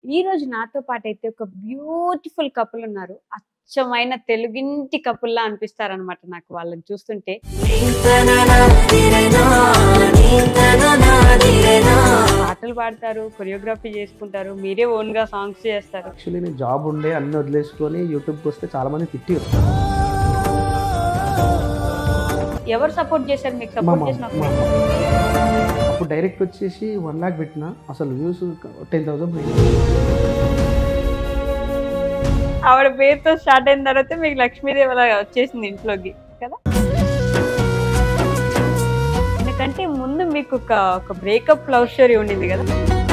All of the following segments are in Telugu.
ఈ రోజు నాతో పాటు అయితే ఒక బ్యూటిఫుల్ కపుల్ ఉన్నారు అచ్చమైన తెలుగింటి కపుల్లా అనిపిస్తారనమాట నాకు వాళ్ళని చూస్తుంటే పాటలు పాడతారు కొరియోగ్రఫీ చేసుకుంటారు మీరే ఓన్ గా సాంగ్స్ చేస్తారు యాక్చువల్లీ నేను జాబ్ ఉండే అన్ని వదిలేసుకొని యూట్యూబ్కి వస్తే చాలా మంది తిట్టారు ఎవరు సపోర్ట్ చేశారు మీకు మా సపోర్ట్ మమ్మ, చేసిన మా అప్పుడు డైరెక్ట్ వచ్చేసి వన్ లాక్ పెట్టిన అసలు వ్యూస్ టెన్ థౌసండ్ ఆవిడ పేరుతో స్టార్ట్ అయిన తర్వాత మీకు లక్ష్మీదేవి అలా వచ్చేసింది ఇంట్లోకి కదా ఎందుకంటే ముందు మీకు ఒక ఒక బ్రేకప్ లవ్ స్టోరీ ఉండింది కదా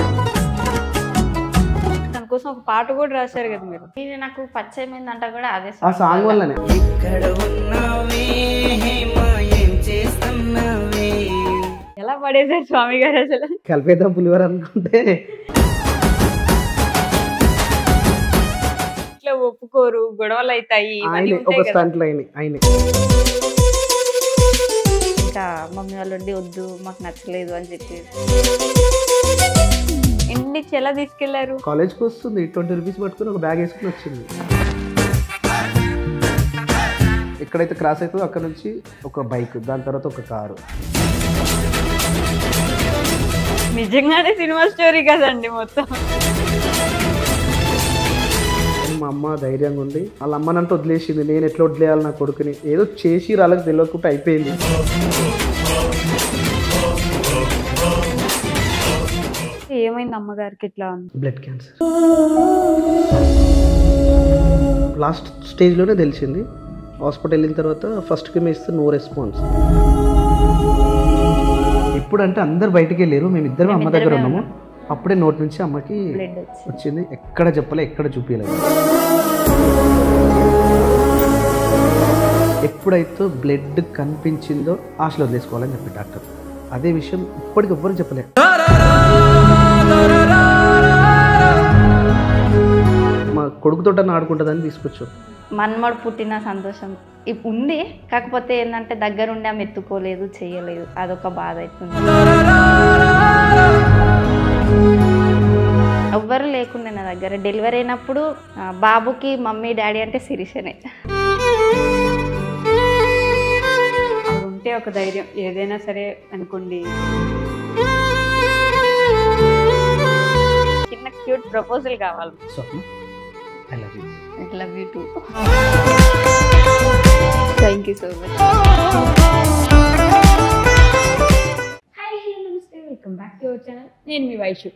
దాని కోసం ఒక పాట కూడా రాశారు కదా మీరు ఇది నాకు పచ్చమైందంట కూడా అదే ఆ సాంగ్ వల్లనే ఎలా పడేశారు స్వామి గారు అసలు కలిపేద్దాం పులివర్ అనుకుంటే ఇట్లా ఒప్పుకోరు గొడవలు అవుతాయి ఇవన్నీ ఆయన ఒక ఉంటాయి కదా. స్టంట్లో అయినాయి ఆయన ఇంకా మమ్మీ వాళ్ళు ఉండి వద్దు మాకు నచ్చలేదు అని చెప్పి ఎన్ని చెల తీసుకెళ్లారు కాలేజ్కి వస్తుంది ట్వంటీ రూపీస్ పట్టుకుని ఒక బ్యాగ్ వేసుకుని వచ్చింది ఎక్కడైతే క్రాస్ అవుతుందో అక్కడ నుంచి ఒక బైక్ దాని తర్వాత ఒక కారు నిజంగానే సినిమా స్టోరీ కదండి మొత్తం కానీ మా అమ్మ ధైర్యంగా ఉంది వాళ్ళ అమ్మనంతా వదిలేసింది నేను ఎట్లా వదిలేయాలి నా కొడుకుని ఏదో చేసి వాళ్ళకి తెలియకుండా అయిపోయింది ఏమైంది అమ్మగారికి ఇట్లా బ్లడ్ క్యాన్సర్ లాస్ట్ స్టేజ్లోనే తెలిసింది హాస్పిటల్ వెళ్ళిన తర్వాత ఫస్ట్ కిమ్ ఇస్తే నో రెస్పాన్స్ ఇప్పుడు అంటే అందరు బయటికి వెళ్ళారు మేము ఇద్దరం అమ్మ దగ్గర ఉన్నాము అప్పుడే నోటి నుంచి అమ్మకి బ్లడ్ వచ్చి వచ్చింది ఎక్కడ చెప్పలే ఎక్కడ చూపించలేదు ఎప్పుడైతే బ్లడ్ కనిపించిందో ఆశలు వదిలేసుకోవాలని చెప్పి డాక్టర్ అదే విషయం ఇప్పటికి ఎవ్వరు చెప్పలే మా కొడుకుతో ఆడుకుంటుందని తీసుకొచ్చాం మన్మడు పుట్టిన సంతోషం ఇప్ ఉంది కాకపోతే ఏంటంటే దగ్గరుండి ఆమె ఎత్తుకోలేదు చేయలేదు అదొక బాధ అవుతుంది ఎవ్వరు లేకుండే నా దగ్గర డెలివరీ అయినప్పుడు ఆ, బాబుకి మమ్మీ డాడీ అంటే శిరీషనే అది ఉంటే ఒక ధైర్యం ఏదైనా సరే అనుకోండి చిన్న క్యూట్ ప్రపోజల్ కావాలి Swapna I love you love you too thank you so much hi hello నమస్తే welcome back to our channel నేను మీ వైషు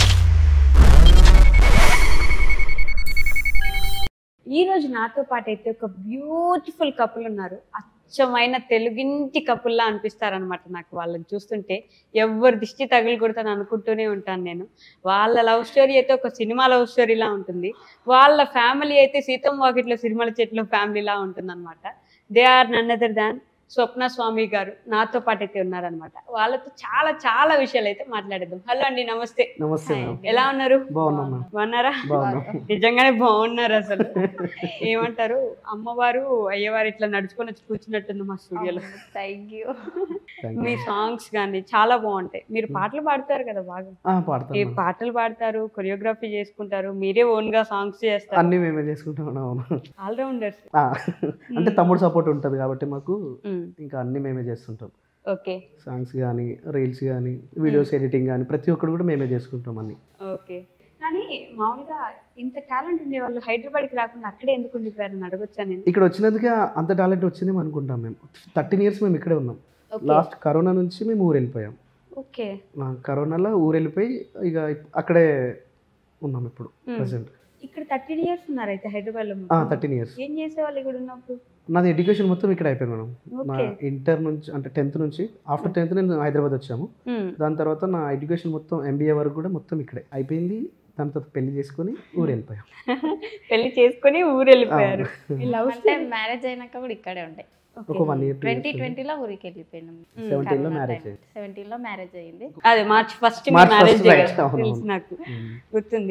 ఈ రోజు నాతో పాటు అయితే ఒక బ్యూటిఫుల్ కపుల్ ఉన్నారు అచ్చమైన తెలుగింటి కపుల్లా అనిపిస్తారనమాట నాకు వాళ్ళని చూస్తుంటే ఎవరి దిష్టి తగిలి కొడతాను అనుకుంటూనే ఉంటాను నేను వాళ్ళ లవ్ స్టోరీ అయితే ఒక సినిమా లవ్ స్టోరీలా ఉంటుంది వాళ్ళ ఫ్యామిలీ అయితే సీతం వాకిట్లో సిరిమల చెట్లు ఫ్యామిలీలా ఉంటుంది అనమాట they are none other than Swapna Swamy గారు నాతో పాటు అయితే ఉన్నారనమాట వాళ్ళతో చాలా చాలా విషయాలు అయితే మాట్లాడేద్దాం హలో అండి నమస్తే నమస్తే Hi. మ్యామ్ ఎలా ఉన్నారు బాగున్నాం మ్యామ్ బాగున్నారా బాగున్నాం నిజంగానే బాగున్నారు అసలు ఏమంటారు అమ్మవారు అయ్యవారు ఇట్లా నడుచుకొని వచ్చి కూర్చున్నట్టుంది మా స్టూడియోలో థ్యాంక్ యూ థ్యాంక్ మీ యూ సాంగ్స్ కానీ చాలా బాగుంటాయి మీరు పాటలు పాడతారు కదా బాగా పాడతాం ఏ మ్యామ్. పాటలు పాడతారు కొరియోగ్రఫీ చేసుకుంటారు మీరే ఓన్ గా సాంగ్స్ చేస్తారు అన్నీ మేమే చేసుకుంటాం అవును ఆల్రౌండర్స్ ఆ, అంటే తమ్ముడు సపోర్ట్ ఉంటుంది కాబట్టి మాకు ఇంకా అన్నీ మేమే చేస్తుంటాం ఓకే సాంగ్స్ కానీ రీల్స్ కానీ వీడియోస్ ఎడిటింగ్ కానీ ప్రతి ఒక్కరు కూడా మేమే చేసుకుంటాం అన్ని ఓకే కానీ మామూలుగా ఇంత టాలెంట్ ఉండే వాళ్ళు హైదరాబాద్కి రాకుండా అక్కడే ఎందుకు ఉండిపోయారని అడగొచ్చా నేను ఇక్కడ వచ్చినందుకే అంత టాలెంట్ వచ్చిందేమో అనుకుంటాం మేము థర్టీన్ ఇయర్స్ మేము ఇక్కడే ఉన్నాం ఓకే లాస్ట్ కరోనా నుంచి మేము ఊరు వెళ్ళిపోయాం ఓకే ఆ, కరోనాలో ఊరు వెళ్ళిపోయి ఇక అక్కడే ఉన్నాం ఇప్పుడు Hmm. ప్రజెంట్ ఇక్కడ థర్టీన్ ఇయర్స్ ఉన్నారు అయితే హైదరాబాద్ లో థర్టీన్ ఇయర్స్ ఏం చేసేవాళ్ళు ఇక్కడ ఉన్నప్పుడు నాది ఎడ్యుకేషన్ మొత్తం ఇక్కడ అయిపోయింది మేడం నా ఓకే ఇంటర్ నుంచి అంటే టెన్త్ నుంచి ఆఫ్టర్ టెన్త్ నేను హైదరాబాద్ వచ్చాము దాని తర్వాత నా ఎడ్యుకేషన్ మొత్తం ఎంబీఏ వరకు కూడా మొత్తం ఇక్కడే అయిపోయింది దాని తర్వాత పెళ్లి చేసుకొని ఊరు వెళ్ళిపోయాం పెళ్లి చేసుకొని ఊరు వెళ్ళిపోయారు ఈ లవ్ అంటే మ్యారేజ్ అయినాక కూడా ఇక్కడే ఉంటాయి ఒక వన్ ఇయర్ ట్వంటీ ట్వంటీలో ఊరికి వెళ్ళిపోయినాం సెవెంటీన్లో మ్యారేజ్ అయింది సెవెంటీన్లో మ్యారేజ్ అయింది అదే March first March marriage first, right. అవును, తెలుసు అవును. నాకు గుర్తుంది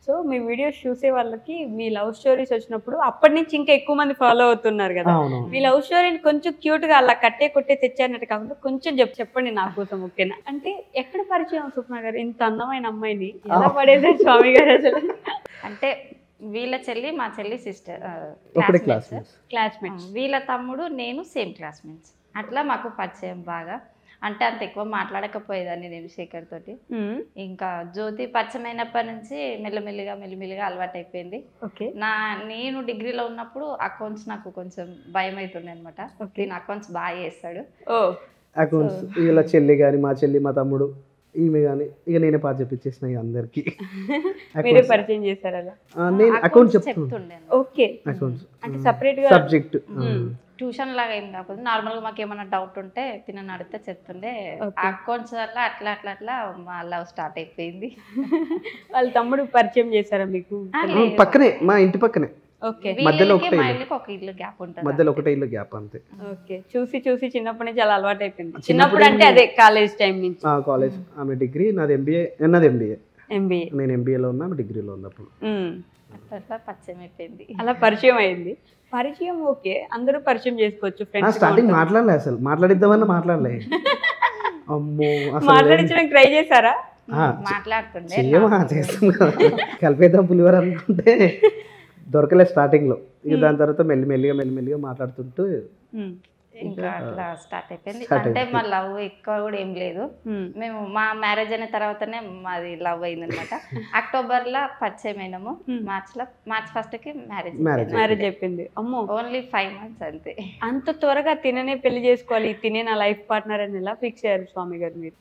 సో మీ వీడియోస్ చూసే వాళ్ళకి మీ లవ్ స్టోరీస్ వచ్చినప్పుడు అప్పటి నుంచి ఇంకా ఎక్కువ మంది ఫాలో అవుతున్నారు కదా అవును మీ లవ్ స్టోరీని కొంచెం క్యూట్ గా అలా కట్టే కొట్టే తెచ్చారన్నట్టు కాకుండా కొంచెం చెప్ప చెప్పండి నా కోసం ఓకేనా అంటే ఎక్కడ పరిచయం సుప్న గారు ఇంత అందమైన అమ్మాయిని ఎలా పడేసారు స్వామి గారు అసలు అంటే వీళ్ళ చెల్లి మా చెల్లి సిస్టర్ ఒకటే క్లాస్ క్లాస్మేట్స్ వీళ్ళ తమ్ముడు నేను సేమ్ క్లాస్మేట్స్ అట్లా మాకు పరిచయం బాగా అంటే అంత ఎక్కువ మాట్లాడకపోయేదాన్ని నేను శేఖర్ తోటి ఇంకా జ్యోతి పరిచయం అయినప్పటి నుంచి మెల్లమెల్లిగా మెల్లిమెల్లిగా అలవాటు అయిపోయింది ఓకే నా నేను డిగ్రీలో ఉన్నప్పుడు అకౌంట్స్ నాకు కొంచెం భయం అవుతుండే అనమాట ఓకే నేను అకౌంట్స్ బాగా చేస్తాడు ఓ అకౌంట్స్ వీళ్ళ చెల్లి కానీ మా చెల్లి మా తమ్ముడు ఈమె కానీ ఇక నేనే పాత చెప్పించేసిన ఇక అందరికి మీరే పరిచయం చేశారు అలా నేను అకౌంట్ చెప్తాను చెప్తుండే ఓకే అకౌంట్స్ అంటే సపరేట్ గా సబ్జెక్ట్ ట్యూషన్ లాగా ఏం కాకపోతే నార్మల్ గా మాకు ఏమైనా డౌట్ ఉంటే తినని అడిగితే చెప్తుండే Okay. అకౌంట్స్ వల్ల అట్లా అట్లా అట్లా మా లవ్ స్టార్ట్ అయిపోయింది వాళ్ళ తమ్ముడు పరిచయం చేశారా మీకు ఆ, లేదు. పక్కనే మా ఇంటి పక్కనే ఓకే మధ్యలో వీళ్ళకి ఒకటే మా ఇల్లు. ఇల్లుకి ఒక ఇల్లు గ్యాప్ ఉంటుంది మధ్యలో ఒకటే ఇల్లు గ్యాప్ అంతే ఓకే చూసి చూసి చిన్నప్పటి నుంచి అలా అలవాటు అయిపోయింది చిన్నప్పుడు చిన్నప్పుడు అంటే అదే కాలేజ్ టైం నుంచి కాలేజ్ ఆమె డిగ్రీ నాది ఎంబీఏ నాది ఎంబీఏ ఎంబీఏ నేను ఎంబీఏలో ఉన్నా ఆమె డిగ్రీలో ఉన్నప్పుడు అట్లా అట్లా పరిచయం అయిపోయింది అలా పరిచయం అయింది పరిచయం ఓకే అందరూ పరిచయం చేసుకోవచ్చు ఫ్రెండ్స్ స్టార్టింగ్ మాట్లాడలే అసలు మాట్లాడిద్దామని మాట్లాడలే అమ్మో అసలు మాట్లాడించడానికి ట్రై చేశారా ఆ, మాట్లాడుతుండే చెయ్యమా చేస్తాం కదా కలిపేద్దాం పులివర్ అనుకుంటే దొరకలే స్టార్టింగ్ లో ఇక దాని తర్వాత మెల్లి మెల్లిగా మెల్లి మెల్లిగా మాట్లాడుతుంటూ ఉమ్, ఇంకా అట్లా స్టార్ట్ అయిపోయింది Start అంటే అయిపోయింది. మా లవ్ ఎక్కువ కూడా ఏం లేదు ఉమ్, మేము మా మ్యారేజ్ అయిన తర్వాతనే మాది లవ్ అయింది అనమాట అక్టోబర్ లో పరిచయం అయినాము Hmm. మార్చ్ లో మార్చ్ ఫస్ట్ కి మ్యారేజ్ Marriage. మ్యారేజ్ అయిపోయింది అమ్మో ఓన్లీ ఫైవ్ మంత్స్ అంతే అంత త్వరగా తిననే పెళ్లి చేసుకోవాలి తినే నా లైఫ్ పార్ట్నర్ అని ఎలా ఫిక్స్ అయ్యారు స్వామి గారు మీరు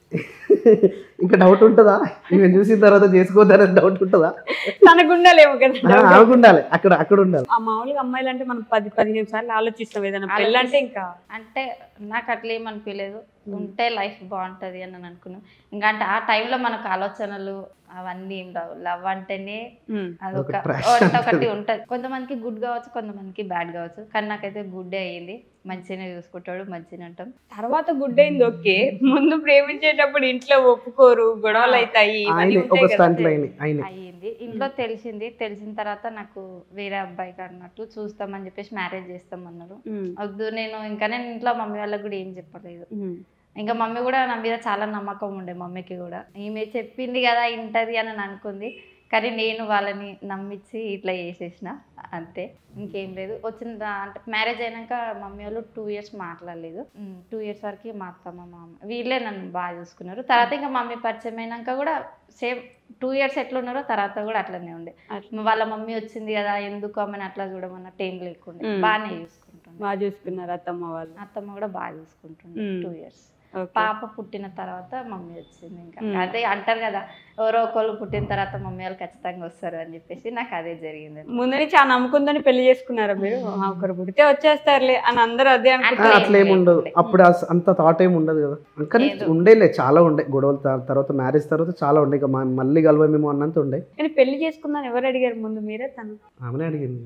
ఇంకా డౌట్ ఉంటుందా ఈమె చూసిన తర్వాత చేసుకోవద్దని డౌట్ ఉంటుందా తనకు ఉండాలేమో కదా ఆ, ఆమెకు ఉండాలి అక్కడ అక్కడ ఉండాలి ఆ మామూలుగా అమ్మాయిలు అంటే మనం పది పదిహేను సార్లు ఆలోచిస్తాం ఏదైనా పెళ్ళి అంటే ఇంకా అంటే నాకు అట్లా ఏమనిపించలేదు ఉంటే లైఫ్ బాగుంటది అని నేను అనుకున్నాను ఇంకా అంటే ఆ టైంలో మనకు ఆలోచనలు అవన్నీ ఏం రావు లవ్ అంటేనే ఉమ్, అదొక ఒక trash ఒకటి- ఒకటి ఉంటుంది. ఉంటుంది కొంతమందికి గుడ్ కావచ్చు కొంతమందికి బ్యాడ్ కావచ్చు కానీ నాకైతే గుడ్ అయ్యింది మంచిగానే చూసుకుంటాడు మంచిగానే ఉంటాం తర్వాత గుడ్ అయింది ఓకే ముందు ప్రేమించేటప్పుడు ఇంట్లో ఒప్పుకోరు గొడవలు అవుతాయి ఇవన్నీ ఆయన ఒక ఉంటాయి కదా. స్టంట్ లైన్ ఆయన అయ్యింది ఇంట్లో తెలిసింది తెలిసిన తర్వాత నాకు వేరే అబ్బాయికి అన్నట్టు చూస్తామని చెప్పేసి మ్యారేజ్ చేస్తామన్నారు ఉమ్, వద్దు నేను ఇంకా నేను ఇంట్లో మమ్మీ వాళ్ళకి కూడా ఏం చెప్పలేదు ఉమ్, ఇంకా మమ్మీ కూడా నా మీద చాలా నమ్మకం ఉండే మమ్మీకి కూడా ఈమె చెప్పింది కదా ఇంటది అని నేను అనుకుంది కానీ నేను వాళ్ళని నమ్మించి ఇట్లా చేసేసిన అంతే ఇంకేం లేదు వచ్చిన దా- అంటే మ్యారేజ్ అయినాక మమ్మీ వాళ్ళు టూ ఇయర్స్ మాట్లాడలేదు టూ ఇయర్స్ వరకు మా అత్తమ్మ మామ వీళ్ళే నన్ను బాగా చూసుకున్నారు తర్వాత ఇంకా మమ్మీ పరిచయం అయినాక కూడా సేమ్ టూ ఇయర్స్ ఎట్లా ఉన్నారో తర్వాత కూడా అట్లనే ఉండే అట్లా. వాళ్ళ మమ్మీ వచ్చింది కదా ఎందుకు ఆమెను అట్లా చూడమన్నట్టు ఏం లేకుండే మ్మ్. బాగానే చూసుకుంటుండే బాగా చూసుకున్నారు అత్తమ్మ వాళ్ళు అత్తమ్మ కూడా బాగా చూసుకుంటుండే మ్మ్. Two years okay. పాప పుట్టిన తర్వాత మమ్మీ వచ్చింది ఇంకా మ్మ్. అదే అంటారు కదా ఎవరో ఒకళ్ళు పుట్టిన తర్వాత మమ్మీ వాళ్ళు ఖచ్చితంగా వస్తారు అని చెప్పేసి నాకు అదే జరిగింది ముందు నుంచి ఆ నమ్ముకుందని పెళ్లి చేసుకున్నారా మీరు ఆ, ఒకరు పుడితే వచ్చేస్తారులే అని అందరూ అదే ఆ, అనుకుంటారు అట్లా ఏమి ఉండదు అప్పుడు అస- అంత థాట్ ఏమి ఉండదు కదా కానీ లేదు. ఉండేలే చాలా ఉండే గొడవలు త- తర్వాత మ్యారేజ్ తర్వాత చాలా ఉండే ఇక మా- మళ్ళీ కలవమేమో అన్నంత ఉండే కానీ పెళ్లి చేసుకుందని ఎవరు అడిగారు ముందు మీరే తను ఆమెనే అడిగింది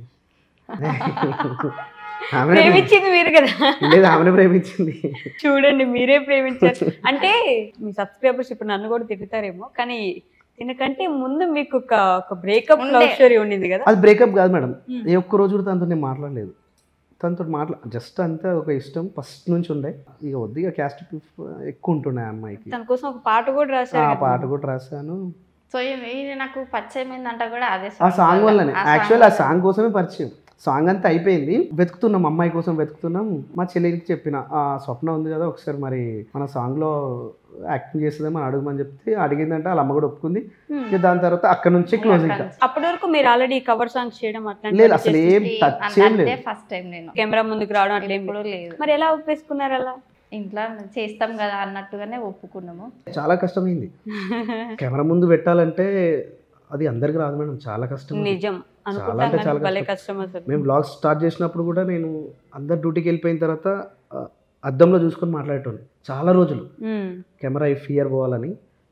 ఆమెనే ప్రేమించింది మీరు కదా లేదు ఆమెనే ప్రేమించింది చూడండి మీరే ప్రేమించారు అంటే మీ సబ్స్క్రైబర్స్ ఇప్పుడు నన్ను కూడా తిట్టుతారేమో కానీ దీనికంటే ముందు మీకు ఒక ఒక బ్రేకప్ లవ్ ఉండే. స్టోరీ ఉండింది కదా అది బ్రేకప్ కాదు మేడం మ్మ్. ఏ ఒక్క రోజు కూడా తనతో నేను మాట్లాడలేదు తనతో మాట్లా జస్ట్ అంతే ఒక ఇష్టం ఫస్ట్ నుంచి ఉండే ఇక వద్దు ఇక క్యాస్ట్ ఎక్కువ ఉంటుండే ఆ అమ్మాయికి తన కోసం ఒక పాట కూడా ఆ రాశారు కదా. పాట కూడా రాశాను సో ఇది నాకు పరిచయం ఏందంట కూడా అదే ఆ సాంగ్ వల్లనే ఆ song యాక్చువల్ ఆ వల్ల. సాంగ్ కోసమే పరిచయం సాంగ్ అంతా అయిపోయింది వెతుకుతున్నాం అమ్మాయి కోసం వెతుకుతున్నాం మా చెల్లికి చెప్పిన ఆ స్వప్న ఉంది కదా ఒకసారి మరి మన సాంగ్ లో యాక్టింగ్ చేస్తుందేమో అని అడుగుమని చెప్తే అడిగిందంటే వాళ్ళ అమ్మ కూడా ఒప్పుకుంది Hmm. ఇక దాని తర్వాత అక్కడ నుంచి క్లోజ్ ఇంకా అప్పటి వరకు మీరు ఆల్రెడీ కవర్ సాంగ్స్ చేయడం లేదు అసలు ఏం ఈ- టచ్ ఏం అదే లేదు ఫస్ట్ టైం నేను కెమెరా ముందుకు రావడం అట్లా ఏం ఎప్పుడూ లేదు. లేదు మరి ఎలా ఒప్పేసుకున్నారు అలా ఇంట్లో చేస్తాం కదా అన్నట్టుగానే ఒప్పుకున్నాము చాలా కష్టమైంది కెమెరా ముందు పెట్టాలంటే అది అందరికి రాదు మేడం చాలా కష్టం అది. నిజం అనుకుంటాం అంటే కానీ చాలా భలే కష్టం. కష్టం అసలు మేము బ్లాగ్స్ స్టార్ట్ చేసినప్పుడు కూడా నేను అందరు డ్యూటీకి వెళ్ళిపోయిన తర్వాత ఆ, అద్దంలో చూసుకొని మాట్లాడేటోని చాలా రోజులు ఉమ్. కెమెరా ఫియర్ పోవాలని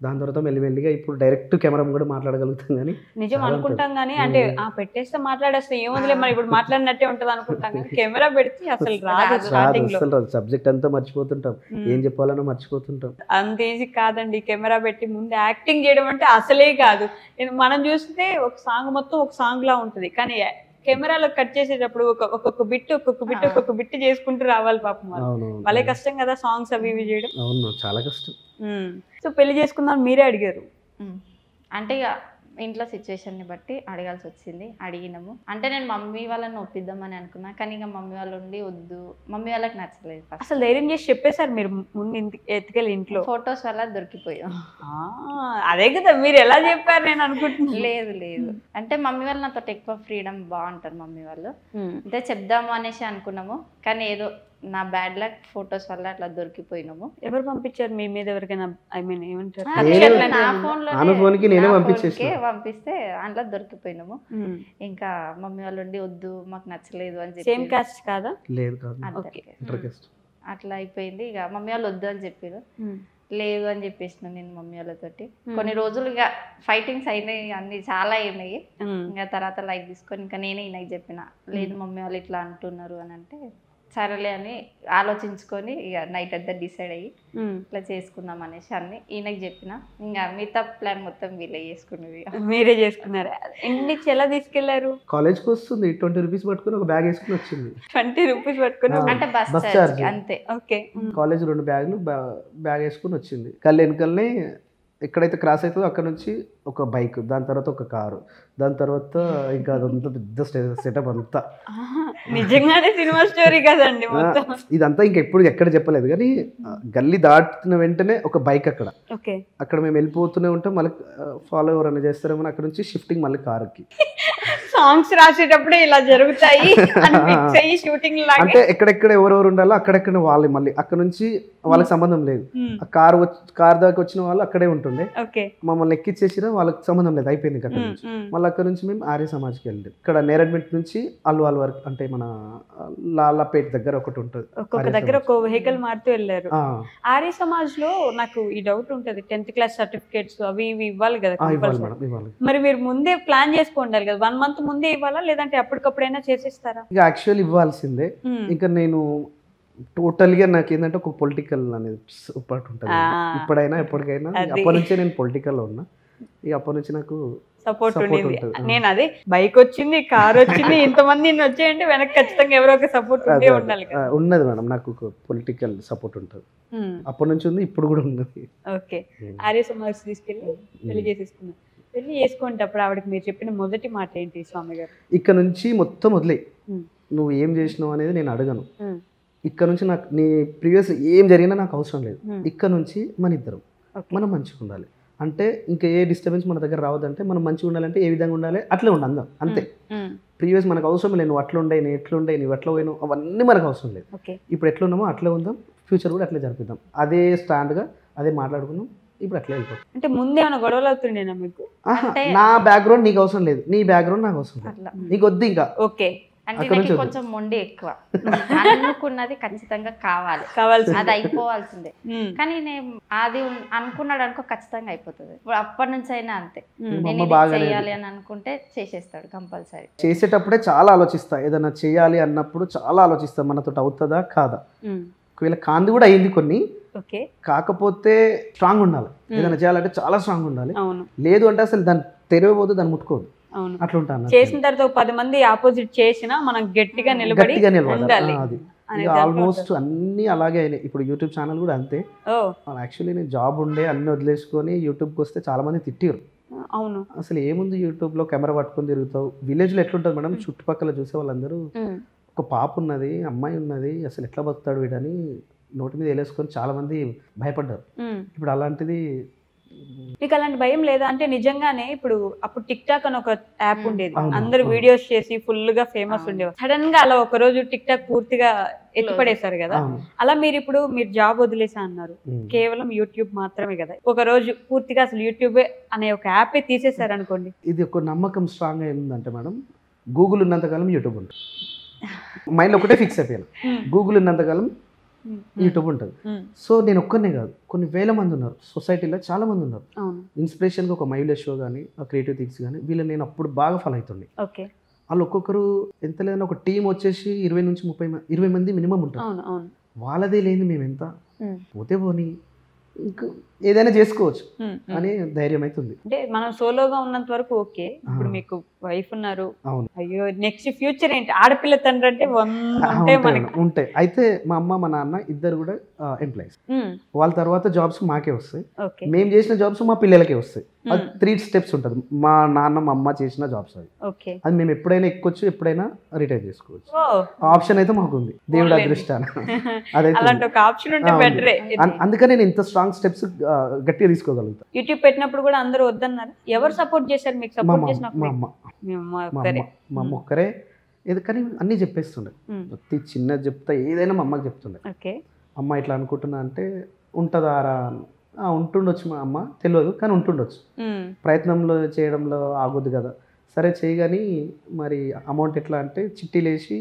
దాని తర్వాత మెల్లిమెల్లిగా ఇప్పుడు డైరెక్ట్ కెమెరా కూడా మాట్లాడగలుగుతాం కానీ నిజం చాలా అనుకుంటాం కానీ అంటే ఉమ్. ఆ పెట్టేస్తే మాట్లాడేస్తే ఏముందిలే మరి ఇప్పుడు మాట్లాడినట్టే ఉంటది అనుకుంటాం కానీ కెమెరా పెడితే అసలు రాదు రాదు. స్టార్టింగ్ లో అసలు రాదు సబ్జెక్ట్ అంతా మర్చిపోతుంటాం ఉమ్. ఏం చెప్పాలనో మర్చిపోతుంటాం అంత ఈజీ కాదండి కెమెరా పెట్టి ముందు యాక్టింగ్ చేయడం అంటే అసలే కాదు నేను- మనం చూస్తే ఒక సాంగ్ మొత్తం ఒక సాంగ్ లా ఉంటది కానీ కెమెరాలో కట్ చేసేటప్పుడు ఒక ఒక్కొక్క బిట్ ఒక్కొక్క బిట్ ఆ. ఒక్కొక్క బిట్ చేసుకుంటూ రావాలి పాపం వాళ్ళు. అవును భలే కష్టం కదా సాంగ్స్ అవి ఇవి చేయడం అవును చాలా కష్టం సో పెళ్లి చేసుకుందాం మీరే అడిగారు ఉమ్. అంటే ఇక ఇంట్లో సిచ్యువేషన్ని బట్టి అడగాల్సి వచ్చింది అడిగినాము అంటే నేను మమ్మీ వాళ్ళని ఒప్పిద్దామని అనుకున్నా కానీ ఇక మమ్మీ వాళ్ళు ఉండి వద్దు మమ్మీ వాళ్ళకి నచ్చలేదు ఫస్ట్ అసలు ధైర్యం చేసి చెప్పేశారు మీరు ముందు ఇంటి ఎత్తుకెళ్ళి ఇంట్లో ఫొటోస్ వల్ల దొరికిపోయాం ఆ, అదే కదా మీరు ఎలా చెప్పారు నేను అనుకుంటున్నాను లేదు లేదు అంటే మమ్మీ వాళ్ళు నాతో ఎక్కువ ఫ్రీడమ్ బాగుంటారు మమ్మీ వాళ్ళు ఉమ్. అంటే చెప్దాము అనేసి అనుకున్నాము కానీ ఏదో నా బ్యాడ్ లక్ ఫొటోస్ వల్ల అట్లా దొరికిపోయినాము ఎవరు పంపించారు మీ మీద ఎవరికైనా ఐ మీన్ ఏమంటారు ఆ, కక్ష నేను- అట్లాంటిది నా ఏమన్నా? ఫోన్ ఆమె phone కి నేనే పంపించేసిన. పంపిస్తే అందులో దొరికిపోయినాము ఉమ్. ఇంకా మమ్మీ వాళ్ళు ఉండి వద్దు మాకు నచ్చలేదు అని సేమ్ చెప్పి కాస్ట్ కాదా లేదు కాదు అందరికీ. ఇంటర్ కాస్ట్ అట్లా అయిపోయింది ఇక మమ్మీ వాళ్ళు వద్దు అని చెప్పారు లేదు అని చెప్పేసిన నేను మమ్మీ వాళ్ళతోటి కొన్ని రోజులు ఇక ఫైటింగ్స్ అయినాయి అన్ని చాలా అయినాయి ఉమ్. ఇంకా తర్వాత లైక్ తీసుకొని ఇంకా నేనే ఈయనకి చెప్పిన లేదు మమ్మీ వాళ్ళు ఇట్లా అంటున్నారు అని అంటే సరేలే అని ఆలోచించుకొని ఇక నైట్ అంతా డిసైడ్ అయ్యి ఉమ్. ఇట్లా చేసుకుందాం అనేసి అన్ని ఈయనకి చెప్పిన ఇంకా మిగతా ప్లాన్ మొత్తం వీళ్ళే చేసుకునేది మీరే చేసుకున్నారు ఇంటి నుంచి ఎలా తీసుకెళ్లారు కాలేజ్కి వస్తుంది ట్వంటీ రూపీస్ పట్టుకొని ఒక బ్యాగ్ వేసుకుని వచ్చింది ట్వంటీ రూపీస్ పట్టుకుని ఆ. అంటే బస్ బస్ ఛార్జ్ ఛార్జ్. అంతే ఓకే కాలేజ్ రెండు బ్యాగులు బ్యా- బ్యాగ్ వేసుకుని వచ్చింది కళ్ళు వెనకల్నే ఎక్కడైతే క్రాస్ అవుతుందో అక్కడ నుంచి ఒక బైక్ దాని తర్వాత ఒక కారు దాని తర్వాత ఇంకా అదంతా పెద్ద సెటప్ అంతా నిజంగానే సినిమా స్టోరీ కదండి మొత్తం ఇదంతా ఇంకా ఎప్పుడు ఎక్కడ చెప్పలేదు కానీ ఆ, గల్లీ దాటుతున్న వెంటనే ఒక బైక్ అక్కడ ఓకే అక్కడ మేము వెళ్ళిపోతూనే ఉంటాం మళ్ళీ ఫాలో ఎవరైనా చేస్తారేమో అక్కడ నుంచి షిఫ్టింగ్ మళ్ళీ కారుకి సాంగ్స్ రాసేటప్పుడే ఇలా జరుగుతాయి అని ఫిక్స్ అయ్యి షూటింగ్ లాగా అంటే ఎక్కడెక్కడ ఎవరెవరు ఉండాలో అక్కడెక్కడ వాళ్ళు మళ్ళీ అక్కడ నుంచి వాళ్ళకి సంబంధం లేదు ఆ కారు కార్ దాకా వచ్చిన వాళ్ళు అక్కడే ఉంటుండే ఓకే మమ్మల్ని ఎక్కిచ్చేసినా వాళ్ళకి సంబంధం లేదు అయిపోయింది ఇంకా అక్కడ నుంచి మళ్ళీ అక్కడ నుంచి మేము ఆర్య సమాజ్కి వెళ్ళాం ఇక్కడ నేరడ్మెంట్ నుంచి అల్వాల్ వరకు అంటే మన ఆ, లాలాపేట్ దగ్గర ఒకటి ఉంటుంది ఒక్కొక్క ఆర్య దగ్గర సమాజ్. ఒక్కొక్క వెహికల్ మారుతూ వెళ్ళారు ఆ, ఆర్య సమాజ్ లో నాకు ఈ డౌట్ ఉంటది టెన్త్ క్లాస్ సర్టిఫికేట్స్ అవి ఇవి ఇవ్వాలి కదా ఆ, ఇవ్వాలి compulsory. మేడం ఇవ్వాలి మరి మీరు ముందే ప్లాన్ చేసుకోండాలి కదా వన్ మంత్ ముందే ఇవ్వాలా లేదంటే అప్పటికప్పుడైనా చేసేస్తారా ఇక యాక్చువల్ ఇవ్వాల్సిందే ఉమ్. ఇంకా నేను టోటల్గా నాకు ఏంటంటే ఒక పొలిటికల్ అనేది ఒకటి ఉంటుంది ఆ. ఇప్పుడైనా ఎప్పటికైనా అది. అప్పటి నుంచే నేను పొలిటికల్లో ఉన్నా ఇక అప్పటి నుంచి నాకు సపోర్ట్ Support ఉండింది ఉంటుంది. నేను అదే బైక్ వచ్చింది కార్ వచ్చింది ఇంతమంది ఇన్ని వచ్చాయంటే వెనక్కి ఖచ్చితంగా ఎవరో ఒక సపోర్ట్ ఉండే అదే, ఉండాలి ఆ, కదా ఉన్నది మేడం నాకు ఒక పొలిటికల్ సపోర్ట్ ఉంటుంది అప్పటి నుంచి ఉంది ఇప్పుడు కూడా ఉన్నది ఓకే ఆర్య సమాజ్ తీసుకెళ్ళి పెళ్లి చేసేసుకున్నాం పెళ్లి చేసుకునేటప్పుడు ఆవిడకి మీరు చెప్పిన మొదటి మాట ఏంటి స్వామి గారు ఇక్కడ నుంచి మొత్తం వదిలే ఉమ్. నువ్వు ఏం చేసినావు అనేది నేను అడగను ఉమ్. ఇక్కడ నుంచి నాకు నీ ప్రీవియస్ ఏం జరిగినా నాకు అవసరం లేదు ఉమ్. ఇక్కడ నుంచి మన ఇద్దరం ఓకే. మనం మంచిగా ఉండాలి అంటే ఇంకా ఏ డిస్టర్బెన్స్ మన దగ్గర రావద్దంటే మనం మంచిగా ఉండాలంటే ఏ విధంగా ఉండాలి అట్లే ఉండాలి అందం అంతే ఉమ్. ప్రీవియస్ మనకు అవసరం లేదు నువ్వు అట్లా ఉండే నేను ఎట్లా ఉండే నువ్వు ఎట్లా పోయినావు అవన్నీ మనకు అవసరం లేదు ఓకే ఇప్పుడు ఎట్లా ఉన్నామో అట్లే ఉందాం ఫ్యూచర్ కూడా అట్లే జరిపిద్దాం అదే స్టాండ్గా అదే మాట్లాడుకున్నాం ఇప్పుడు అట్లే వెళ్ళిపోతాం అంటే ముందే ఏమైనా గొడవలు అవుతుండేనా మీకు ఆహా, అంటే- నా బ్యాక్గ్రౌండ్ నీకు అవసరం లేదు నీ బ్యాక్గ్రౌండ్ నాకు అవసరం లేదు అట్లా నీకు వద్దు ఇంకా ఓకే అంటే అక్కడ నుంచి నాకు వద్దు. కొంచెం మొండి ఎక్కువ అనుకున్నది ఖచ్చితంగా కావాలి కావాల్సింది అది అయిపోవాల్సిందే ఉమ్. కానీ నేను అది ఉన్- అనుకున్నాడు అనుకో ఖచ్చితంగా అయిపోతుంది ఇప్పుడు అప్పటి నుంచి అయినా అంతే ఉమ్. మా నేను అమ్మ ఇది బాగానే చేయాలి అని అనుకుంటే చేసేస్తాడు కంపల్సరీ చేసేటప్పుడే చాలా ఆలోచిస్తా ఏదైనా చేయాలి అన్నప్పుడు చాలా ఆలోచిస్తా మనతో అవుతుందా కాదా ఉమ్. ఒకవేళ కాంది కూడా అయింది కొన్ని ఓకే కాకపోతే స్ట్రాంగ్ ఉండాలి ఏదైనా చేయాలంటే చాలా స్ట్రాంగ్ ఉండాలి అవును లేదు అంటే అసలు దాన్ని తెరవబోదు దాన్ని ముట్టుకోదు అవును అట్లా ఉంటాను చేసిన తర్వాత ఒక పది మంది ఆపోజిట్ చేసినా మనం గట్టిగా నిలబడి గట్టిగా నిలబడాలి ఉండాలి ఆ, అది అనే ఇక దాంట్లో ఆల్మోస్ట్ అన్ని అలాగే అయినాయి ఇప్పుడు యూట్యూబ్ ఛానల్ కూడా అంతే ఓ యాక్చువల్లీ నేను జాబ్ ఉండే అన్ని వదిలేసుకొని యూట్యూబ్కి వస్తే చాలా మంది తిట్టిరు అవును అసలు ఏముంది యూట్యూబ్లో కెమెరా పట్టుకొని తిరుగుతావు విలేజ్లో ఎట్లుంటుంది మేడం చుట్టుపక్కల చూసే వాళ్ళందరూ ఉమ్. ఒక పాప ఉన్నది అమ్మాయి ఉన్నది అసలు ఎట్లా బతుకుతాడు వీడని నోటి మీద వేలేసుకొని చాలా మంది భయపడ్డారు ఉమ్. ఇప్పుడు అలాంటిది మీకు అలాంటి భయం లేదా అంటే నిజంగానే ఇప్పుడు అప్పుడు టిక్ టాక్ అని ఒక యాప్ ఉమ్. ఉండేది అవును, అందరు అవును. వీడియోస్ చేసి ఫుల్ గా ఫేమస్ అవును. ఉండేవారు సడన్ గా అలా ఒక రోజు టిక్ టాక్ పూర్తిగా ఎత్తిపడేశారు కదా అవును. అలా మీరు ఇప్పుడు మీరు జాబ్ వదిలేసా అన్నారు ఉమ్. కేవలం యూట్యూబ్ మాత్రమే కదా ఒక రోజు పూర్తిగా అసలు యూట్యూబ్ అనే ఒక యాప్ తీసేశారు అనుకోండి ఇది ఒక నమ్మకం స్ట్రాంగ్ ఏంటంటే మేడం గూగుల్ ఉన్నంతకాలం యూట్యూబ్ ఉంటుంది మైండ్లో ఒకటే ఫిక్స్ అయిపోయాను గూగుల్ ఉన్నంతకాలం యూట్యూబ్ ఉంటుంది సో నేను ఒక్కనే కాదు కొన్ని వేల మంది ఉన్నారు సొసైటీలో చాలా మంది ఉన్నారు అవును ఇన్స్పిరేషన్గా ఒక మైలేజ్ షో కానీ ఆ క్రియేటివ్ థింగ్స్ కానీ వీళ్ళని నేను అప్పుడు బాగా ఫాలో అవుతుండే ఓకే వాళ్ళు ఒక్కొక్కరు ఎంత లేదన్నా ఒక టీం వచ్చేసి ఇరవై నుంచి ముప్పై మంది ఇరవై మంది మినిమం ఉంటారు అవును అవును వాళ్ళదే లేని మేము ఎంత ఉమ్, పోతే పోనీ ఇంకా ఏదైనా చేసుకోవచ్చు ఉమ్, ఉమ్. అని ధైర్యం అవుతుంది అంటే మనం సోలోగా ఉన్నంత వరకు ఓకే ఇప్పుడు ఆ. మీకు వైఫ్ ఉన్నారు అవును అయ్యో నెక్స్ట్ ఫ్యూచర్ ఏంటి ఆడపిల్ల తండ్రి అంటే వంద ఆ, ఉంటాయి ఉంటాయి మనకి ఉంటాయి అయితే మా అమ్మ మా నాన్న ఇద్దరు కూడా ఎంప్లాయీస్ ఉమ్, వాళ్ళ తర్వాత జాబ్స్ మాకే వస్తాయి ఓకే మేము చేసిన జాబ్స్ మా పిల్లలకే వస్తాయి అది ఉమ్, త్రీ స్టెప్స్ ఉంటుంది మా నాన్న మా అమ్మ చేసిన జాబ్స్ అది ఓకే అది మేము ఎప్పుడైనా ఎక్కొచ్చు ఎప్పుడైనా రిటైర్ చేసుకోవచ్చు ఓ ఆ ఆప్షన్ అయితే మాకు ఉంది దేవుడు పోన్లేండి. అదృష్టాన అదైతే అలాంటి ఒక ఆప్షన్ ఉంటే ఆ, ఉంది. బెటరే అన్- అందుకనే నేను ఇంత స్ట్రాంగ్ స్టెప్స్ గట్టిగా తీసుకోగలుగుతా యూట్యూబ్ పెట్టినప్పుడు కూడా అందరూ వద్దన్నారు ఎవరు సపోర్ట్ చేశారు మీకు మా సపోర్ట్ అమ్మ చేసిన మా అమ్మ మీ అమ్మ మా ఒక్కరే అమ్మ మా అమ్మ ఒక్కరే ఏది కానీ అన్నీ చెప్పేస్తుండే ఉమ్, ప్రతి చిన్నది చెప్తా ఏదైనా మా అమ్మకి చెప్తుండే ఓకే అమ్మ ఇట్లా అనుకుంటున్నా అంటే ఉంటుందారా ఆ, ఉంటుండొచ్చు మా అమ్మ తెలియదు కానీ ఉంటుండొచ్చు ఉమ్, ప్రయత్నంలో చేయడంలో ఆగొద్దు కదా సరే చేయగాని మరి అమౌంట్ ఎట్లా అంటే చిట్టీలేసి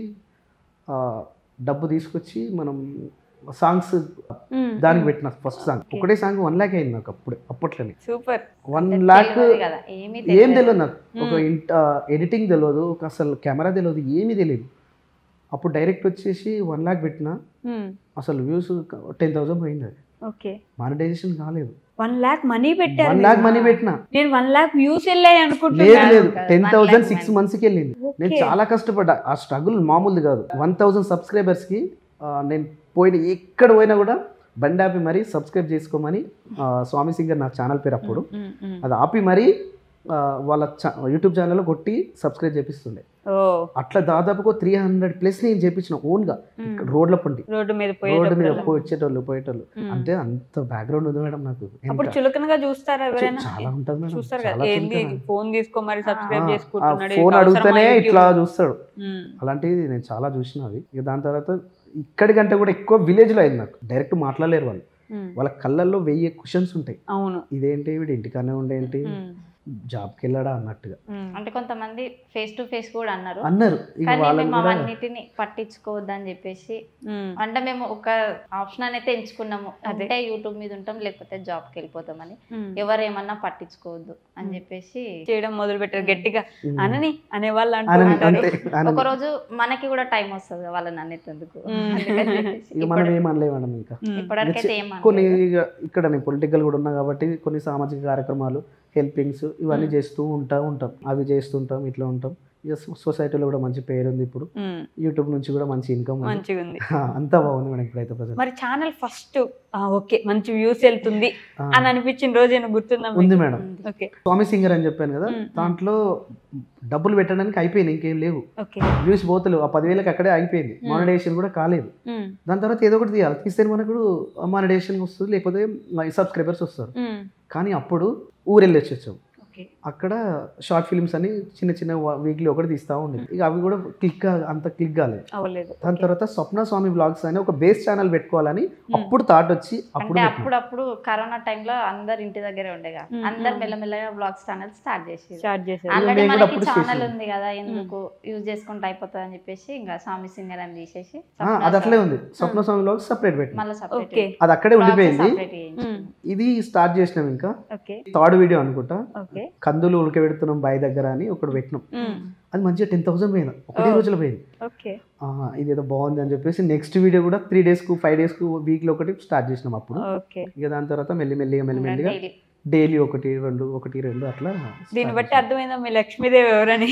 ఆ, డబ్బు తీసుకొచ్చి మనం సాంగ్స్ ఉమ్, దానికి ఉమ్. పెట్టిన ఫస్ట్ సాంగ్ Okay. ఒకటే సాంగ్ వన్ ల్యాక్ అయింది నాకు అప్పుడే అప్పట్లోనే సూపర్ వన్ అంటే ల్యాక్ తెలియదు కదా ఏమీ ఏం తెలియదు నాకు ఒక Hmm. ఇంట ఎడిటింగ్ తెలియదు ఒక అసలు కెమెరా తెలియదు ఏమీ తెలియదు అప్పుడు డైరెక్ట్ వచ్చేసి వన్ ల్యాక్ పెట్టిన ఉమ్, అసలు వ్యూస్ టెన్ థౌసండ్ పోయింది అది ఓకే మానిటైజేషన్ కాలేదు వన్ లాక్ మనీ పెట్టారు వన్ మీరు. ల్యాక్ మనీ పెట్టిన నేను వన్ లాక్ వ్యూస్ వెళ్ళాయి లేదు అనుకుంటున్నాను లేదు కాదు, ten one thousand lakh six money. మంత్స్కి వెళ్ళింది నేను Okay. చాలా కష్టపడ్డా ఆ స్ట్రగుల్ మామూలుది కాదు వన్ థౌసండ్ సబ్స్క్రైబర్స్కి నేను పోయిన ఎక్కడ పోయినా కూడా బండి ఆపి మరీ సబ్స్క్రైబ్ చేసుకోమని ఆ, స్వామి సింగర్ నా ఛానల్ పేరు అప్పుడు ఉమ్, ఉమ్. అది ఆపి మరీ ఆ, వాళ్ళ ఛా- యూట్యూబ్ ఛానల్లో కొట్టి సబ్స్క్రైబ్ చేపిస్తుండే ఓ అట్లా దాదాపుగా త్రీ హండ్రెడ్ ప్లస్ నేను చేపించిన ఓన్గా ఉమ్. రోడ్ల పండి రోడ్డు మీద రోడ్డు మీద పోయేటప్పుడు వచ్చేటోళ్ళు పోయేటోళ్ళు ఉమ్. అంటే అంత బ్యాక్గ్రౌండ్ ఉంది మేడం నాకు ఎంత- అప్పుడు చులకనగా చూస్తారా ఎవరైనా చాలా ఉంటుంది మేడం చూస్తారు చాలా కదా ఏంది చులకన. ఫోన్ తీసుకో మరి సబ్స్క్రైబ్ ఆ, చేసుకుంటున్నాడు ఫోన్ ఇది అడిగితేనే అవసరమా ఇట్లా YouTube? చూస్తాడు ఉమ్, అలాంటిది నేను చాలా చూసిన అవి ఇక దాని తర్వాత ఇక్కడికంటే కూడా ఎక్కువ విలేజ్లో అయింది నాకు డైరెక్ట్ మాట్లాడలేరు వాళ్ళు ఉమ్. వాళ్ళ కళ్ళల్లో వెయ్యి క్వశ్చన్స్ ఉంటాయి అవును ఇదేంటి వీడు ఇంటికానే ఉండేంటి ఉమ్, జాబ్కి వెళ్ళాడా అన్నట్టుగా ఉమ్. అంటే కొంతమంది ఫేస్ టు ఫేస్ కూడా అన్నారు అన్నారు ఇక కానీ వాళ్ళని మేము కూడా అవన్నిటిని పట్టించుకోవద్దని చెప్పేసి ఉమ్. అంటే మేము ఒక ఆప్షన్ అయితే ఎంచుకున్నాము అదే. అంటే యూట్యూబ్ మీద ఉంటాం లేకపోతే జాబ్కి వెళ్ళిపోతామని ఉమ్. ఎవరేమన్నా పట్టించుకోవద్దు అని చెప్పేసి చేయడం మొదలు పెట్టారు గట్టిగా ఉమ్. అనని అనే వాళ్ళు అనని, అంటారు అంతే అనని. ఒక రోజు మనకి కూడా టైం వస్తుంది కదా వాళ్ళని అనేందుకు మ్మ్. అందుకని చెప్పేసి ఇక మనం ఇప్పటి- ఏమనలేము మేడం ఇంకా ఉమ్. ఇప్పటివరకైతే ఏం కొన్ని అనలేదు. ఇక ఇక్కడ నేను పొలిటికల్ కూడా ఉన్నా కాబట్టి కొన్ని సామాజిక కార్యక్రమాలు హెల్పింగ్స్ ఇవన్నీ మ్మ్. చేస్తూ ఉంటా ఉంటాం అవి చేస్తుంటాం ఇట్లా ఉంటాం ఇక సొసైటీలో కూడా మంచి పేరు ఉంది ఇప్పుడు ఉమ్. యూట్యూబ్ నుంచి కూడా మంచి ఇన్కమ్ ఉంది మంచిగా ఉంది అంతా బాగుంది మేడం ఇప్పుడైతే ప్రజెంట్ మరి ఛానల్ ఫస్ట్ ఓకే మంచి వ్యూస్ వెళ్తుంది అని అనిపించిన రోజు ఏమైనా గుర్తుందా మీకు? ఉంది మేడం ఉంది. ఓకే స్వామి సింగర్ అని చెప్పాను కదా మ్మ్. దాంట్లో డబ్బులు పెట్టడానికి అయిపోయింది ఇంకేం లేవు ఓకే వ్యూస్ పోతలేవు ఆ పదివేలకు అక్కడే అయిపోయింది మ్మ్. మానిటైజేషన్ కూడా కాలేదు ఉమ్. దాని తర్వాత ఏదో ఒకటి తీయాలి తీస్తే మనకు మానిటైజేషన్ వస్తుంది లేకపోతే సబ్స్క్రైబర్స్ వస్తారు ఉమ్. కానీ అప్పుడు ఊరెళ్ళి వచ్చేసాం ఓకే అక్కడ షార్ట్ ఫిల్మ్స్ అని చిన్న చిన్న వీక్లీ ఒకటి తీస్తూ ఉండేది ఇక అవి కూడా క్లిక్ అంత క్లిక్ కాలేదు అవ్వలేదు దాని ఓకే. తర్వాత స్వప్న స్వామి బ్లాగ్స్ అని ఒక బేస్ ఛానల్ పెట్టుకోవాలని అప్పుడు థాట్ వచ్చి అప్పుడు అంటే పెట్టినాం. అప్పుడప్పుడు కరోనా టైంలో అందరు ఇంటి దగ్గరే ఉండేగా మ్మ్. అందరు మ్మ్. మెల్లమెల్లగా బ్లాగ్స్ ఛానల్ స్టార్ట్ చేసి స్టార్ట్ చేశారు ఆల్రెడీ మేము కూడా మనకి అప్పుడు ఛానల్ చేసాం. ఉంది కదా ఎందుకు యూజ్ చేసుకుంటే అయిపోతుంది అని చెప్పేసి ఇంకా స్వామి సింగర్ అని తీసేసి ఆ, అది అట్లే ఉంది స్వప్న స్వామి బ్లాగ్స్ సపరేట్ పెట్టినాం మళ్ళీ సపరేట్ ఓకే అది అక్కడే ఉండిపోయింది ఉమ్. ఇది స్టార్ట్ చేసినాం ఇంకా ఓకే థర్డ్ వీడియో అనుకుంటా ఓకే కందులు ఉడకబెడుతున్నాం బాయ్ దగ్గర అని ఒకటి పెట్టినాం ఉమ్. అది మంచిగా టెన్ థౌసండ్ పోయింది ఒకటే Oh. రోజులో పోయింది ఓకే ఆ, ఇదేదో బాగుంది అని చెప్పేసి నెక్స్ట్ వీడియో కూడా త్రీ డేస్కు ఫైవ్ డేస్కు వీక్లో ఒకటి స్టార్ట్ చేసినాం అప్పుడు ఓకే ఇక దాని తర్వాత మెల్లి మెల్లిగా మెల్లి మెల్లిగా డైలీ డైలీ ఒకటి రెండు ఒకటి రెండు అట్లా దీన్ని start బట్టి చేసినాం. అర్థమైందా మీ లక్ష్మీదేవి ఎవరని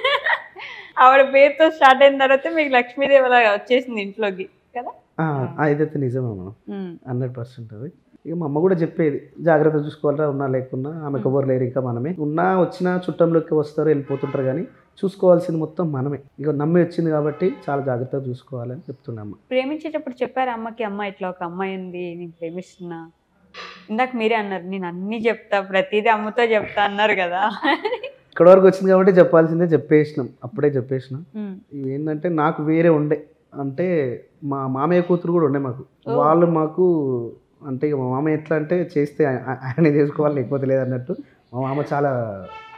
ఆవిడ పేరుతో స్టార్ట్ అయిన తర్వాత మీకు లక్ష్మీదేవి అలా వచ్చేసింది ఇంట్లోకి కదా ఆ, అదైతే నిజమే మనం ఉమ్. హండ్రెడ్ పర్సెంట్ అది ఇక మా అమ్మ కూడా చెప్పేది జాగ్రత్త చూసుకోవాలరా ఉన్నా లేకున్నా ఆమెకు ఎవరు లేరు ఇంకా మనమే ఉన్నా వచ్చినా చుట్టంలోకి వస్తారు వెళ్ళిపోతుంటారు కానీ చూసుకోవాల్సింది మొత్తం మనమే ఇక నమ్మి వచ్చింది కాబట్టి చాలా జాగ్రత్తగా చూసుకోవాలని చెప్తున్నా అమ్మ ప్రేమించేటప్పుడు చెప్పారు అమ్మకి అమ్మ ఇట్లా ఒక అమ్మాయి ఉంది నేను ప్రేమిస్తున్నా ఇందాక మీరే అన్నారు నేను అన్ని చెప్తా ప్రతిదీ అమ్మతో చెప్తా అన్నారు కదా ఇక్కడ వరకు వచ్చింది కాబట్టి చెప్పాల్సిందే చెప్పేసినాం అప్పుడే చెప్పేసినాం ఉమ్. ఇవి ఏంటంటే నాకు వేరే ఉండే అంటే మా మామయ్య కూతురు కూడా ఉండే మాకు ఓ. వాళ్ళు మాకు అంటే ఇక మా మామయ్య ఎట్లా అంటే చేస్తే ఆ- ఆయనే చేసుకోవాలి లేకపోతే లేదన్నట్టు మా మామ చాలా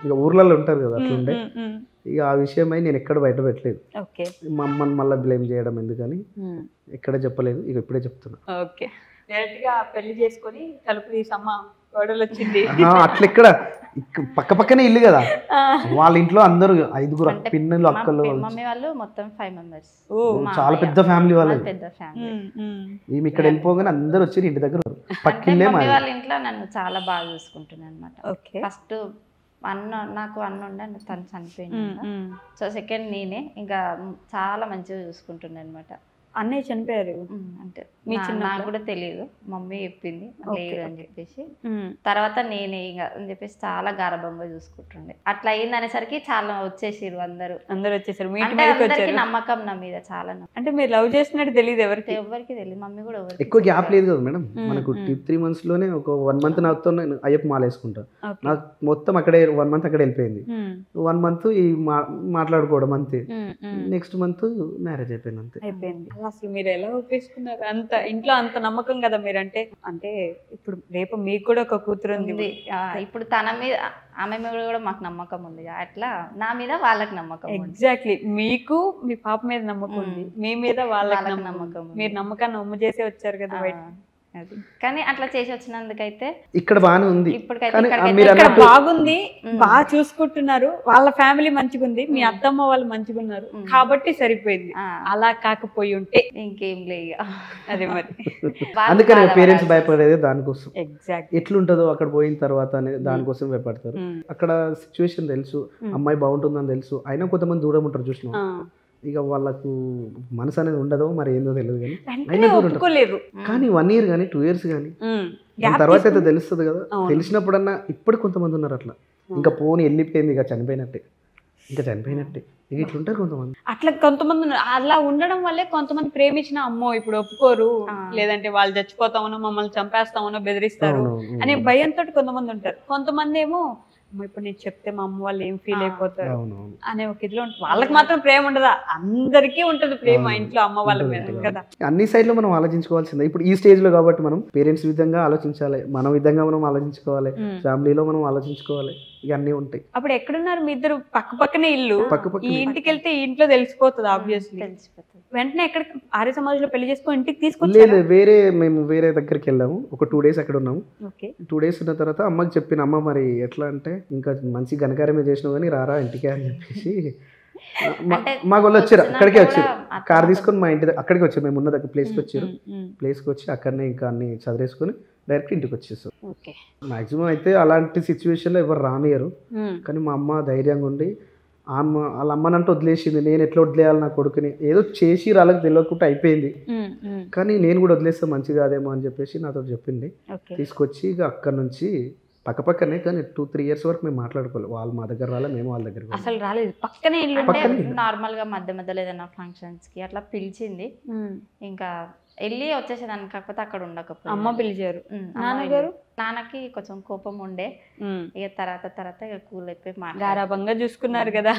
ఇక ఊర్లలో ఉంటారు కదా అట్లుండే ఉమ్, ఉమ్, ఇక ఆ విషయమై నేను ఎక్కడ బయట పెట్టలేదు ఓకే మా అమ్మని మళ్ళీ బ్లేమ్ చేయడం ఎందుకని ఉమ్, ఎక్కడ చెప్పలేదు ఇక ఇప్పుడే చెప్తున్నా ఓకే డైరెక్ట్ గా పెళ్లి చేసుకొని తలుపు తీసమ్మ గొడవలు వచ్చింది ఆహా, అట్లా ఎక్కడ ఇక్క- పక్క పక్కనే ఇల్లు కదా ఆ, వాళ్ళ ఇంట్లో అందరూ ఐదుగురు అంటే పిన్నలు మా అక్కలు పి- మమ్మీ వాళ్ళు మొత్తం ఫైవ్ మెంబర్స్ ఓ, చాలా పెద్ద ఫ్యామిలీ వాళ్ళది పెద్ద ఫ్యామిలీ ఉమ్, ఉమ్, ఈమె ఇక్కడ వెళ్ళిపోగానే అందరూ వచ్చి ఇంటి దగ్గర ఉన్నారు. అంటే పక్కిల్లే మమ్మీ మాది వాళ్ళ ఇంట్లో నన్ను చాలా బాగా చూసుకుంటున్నాను అనమాట ఓకే ఫస్ట్ అన్న నాకు అన్న ఉండే తను చనిపోయింది ఉమ్, ఉమ్. సో సెకండ్ నేనే ఇంకా చాలా మంచిగా చూసుకుంటుండే అనమాట అన్నయ్య చనిపోయారు అంటే మీ నా- చిన్నప్పుడు? నాకు కూడా తెలియదు మమ్మీ చెప్పింది ఓకే, లేడు అని ఓకే. చెప్పేసి ఉమ్, తర్వాత నేనే ఇంకా అని చెప్పేసి చాలా గారభంగా చూసుకుంటుండే అట్లా అయింది అనేసరికి చాలా వచ్చేసిరు అందరూ అందరు వచ్చేసారు మీ ఇంటి అంటే మీదకి అందరికి వచ్చారు నమ్మకం నా మీద చాలా నమ్మకం అంటే మీరు లవ్ చేసినట్టు తెలియదు ఎవరికి ఎవరికి తెలియదు మమ్మీ కూడా ఎవరికి ఎక్కువ గ్యాప్ లేదు కదా మేడం మ్మ్, మనకు మ్మ్. టూ త్రీ మంత్స్ లోనే ఒక వన్ మంత్ నాతో నేను అయ్యప్ప మాల వేసుకుంటా ఓకే. నాకు మొత్తం అక్కడే వన్ మంత్ అక్కడే వెళ్ళిపోయింది ఉమ్, వన్ మంత్ ఈ మా మాట్లాడుకోవడం అంతే ఉమ్, ఉమ్. నెక్స్ట్ మంత్ మ్యారేజ్ అయిపోయింది అంతే అయిపోయింది అసలు మీరు ఎలా ఒప్పేసుకున్నారు అంత ఇంట్లో అంత నమ్మకం కదా మీరంటే అంటే ఇప్పుడు రేపు మీకు కూడా ఒక కూతురు ఉంది ఉంది ఆ, ఇప్పుడు తన మీద ఆమె మీద కూడా మాకు నమ్మకం ఉంది అట్లా నా మీద వాళ్ళకి నమ్మకం ఉంది ఎగ్జాక్ట్లీ మీకు మీ పాప మీద నమ్మకం ఉంది మీ మీద వాళ్ళకి వాళ్ళకి నమ్మకం నమ్మకం ఉంది. మీరు నమ్మకాన్ని ఒమ్ము చేసే వచ్చారు కదా ఆ, బయట అది కానీ అట్లా చేసి వచ్చినందుకైతే ఇక్కడ బాగానే ఉంది ఇప్పటికైతే కానీ ఇక్కడికైతే మీరు ఇక్కడ అన్నట్టు- బాగుంది ఉమ్. బాగా చూసుకుంటున్నారు వాళ్ళ ఫ్యామిలీ మంచిగా ఉంది మీ ఉమ్. అత్తమ్మ వాళ్ళు మంచిగా ఉన్నారు ఉమ్. కాబట్టి సరిపోయింది ఆ, అలా కాకపోయి ఉంటే ఇంకేం లే ఇక. అదే మరి వాళ్ళు అందుకని బాధపడాల్సి పేరెంట్స్ భయపడేది దానికోసం ఎగ్జాక్ట్ ఎట్లుంటుందో అక్కడ పోయిన తర్వాత అనేది దానికోసం భయపడతారు అక్కడ సిచ్యువేషన్ తెలుసు మ్మ్. అమ్మాయి బాగుంటుందని తెలుసు అయినా కొంతమంది దూరం ఉంటారు చూసిన ఇక వాళ్ళకు మనసు అనేది ఉండదో మరి ఏందో తెలియదు కానీ వెంటనే అయినా దూరం ఉంటారు. ఒప్పుకోలేరు కానీ వన్ ఇయర్ కానీ టూ ఇయర్స్ కానీ ఉమ్. దాని Gap తర్వాత అయితే తీసుకుని- తెలుస్తుంది కదా అవును. తెలిసినప్పుడన్నా ఇప్పుడు కొంతమంది ఉన్నారు అట్లా ఇంకా పోని వెళ్ళిపోయింది ఇక చనిపోయినట్టే ఇంకా చనిపోయినట్టే ఇక ఇట్లుంటారు కొంతమంది అట్లా కొంతమంది ఉన్నారు. అలా ఉండడం వల్లే కొంతమంది ప్రేమించిన అమ్మో ఇప్పుడు ఒప్పుకోరు ఆ. లేదంటే వాళ్ళు చచ్చిపోతామనో మమ్మల్ని చంపేస్తామనో బెదిరిస్తారు అవును, అనే అవును. భయంతో కొంతమంది ఉంటారు కొంతమంది ఏమో "అమ్మో, ఇప్పుడు నేను చెప్తే మా అమ్మ వాళ్ళు ఏం ఫీల్ ఆ. అయిపోతారు అవును, అవును. అనే ఒక ఇదిలో ఉంటుంది వాళ్ళకి మాత్రం ప్రేమ ఉండదా అందరికీ ఉంటుంది ప్రేమ అవును. ఇంట్లో అమ్మ వాళ్ళ ఉంటుంది, మీద ఉంటుంది. కదా అన్ని సైడ్లో మనం ఆలోచించుకోవాల్సిందే ఇప్పుడు ఈ స్టేజ్ లో కాబట్టి మనం పేరెంట్స్ విధంగా ఆలోచించాలి మన విధంగా మనం ఆలోచించుకోవాలి ఉమ్. ఫ్యామిలీలో మనం ఆలోచించుకోవాలి ఇక అన్నీ ఉంటాయి అప్పుడు ఎక్కడున్నారు మీ ఇద్దరు పక్క పక్కనే ఇల్లు పక్క ఈ పక్కనే. ఇంటికి వెళ్తే ఈ ఇంట్లో తెలిసిపోతుంది ఆబ్వియస్లీ తెలిసిపోతుంది వెంటనే ఎక్కడ ఆర్య సమాజంలో పెళ్లి చేసుకొని ఇంటికి లేదు తీసుకొచ్చారు వేరే మేము వేరే దగ్గరికి వెళ్ళాము ఒక టూ డేస్ అక్కడ ఉన్నాము ఓకే టూ డేస్ ఉన్న తర్వాత అమ్మకి చెప్పిన అమ్మ మరి ఎట్లా అంటే ఇంకా మంచి ఘనకార్యమే చేసినావు కానీ రారా ఇంటికి అని చెప్పేసి మా- అంటే మా వాళ్ళు వచ్చారు వచ్చినాక అక్కడికే కూడా వచ్చారు అత్త కార్ మాత్రం- తీసుకొని మా ఇంటి దగ్గర అక్కడికి వచ్చారు మేము ఉన్న దగ్గర ప్లేస్కి వచ్చారు ఉమ్, ఉమ్, ప్లేస్కి వచ్చి అక్కడనే ఇంకా అన్ని చదివేసుకొని డైరెక్ట్ ఇంటికి వచ్చేసారు ఓకే మాక్సిమం అయితే అలాంటి సిచ్యువేషన్లో ఎవరు రానియరు ఉమ్, కానీ మా అమ్మ ధైర్యంగా ఉండి ఆమె వాళ్ళ అమ్మనంటే వదిలేసింది నేను ఎట్లా వదిలేయాలి నా కొడుకుని ఏదో చేసి వాళ్ళకి తెలియకుండా అయిపోయింది ఉమ్, ఉమ్, కానీ నేను కూడా వదిలేస్తే మంచిది కాదేమో అని చెప్పేసి నాతో చెప్పింది ఓకే తీసుకొచ్చి ఇక అక్కడ నుంచి పక్కపక్కనే కానీ టూ త్రీ ఇయర్స్ వరకు మేము మాట్లాడుకోవాలి వాళ్ళు మా దగ్గర రాలే మేము వాళ్ళ దగ్గర అసలు రాలేదు పక్కనే ఇల్లు అంటే పక్కనే ఇల్లు. నార్మల్ గా మధ్య మధ్యలో ఏదైనా ఫంక్షన్స్ కి అట్లా పిలిచింది ఉమ్, ఇంకా వెళ్ళి వచ్చేసేదాన్ని కాకపోతే అక్కడ ఉండకపోయింది అమ్మ పిలిచారు ఉమ్, అమ్మ నాన్నగారు? వెళ్ళి- నాన్నకి కొంచెం కోపం ఉండే ఉమ్, ఇక తర్వాత తర్వాత ఇక కూల్ అయిపోయి మాట్లాడారు గారాబంగా చూసుకున్నారు కదా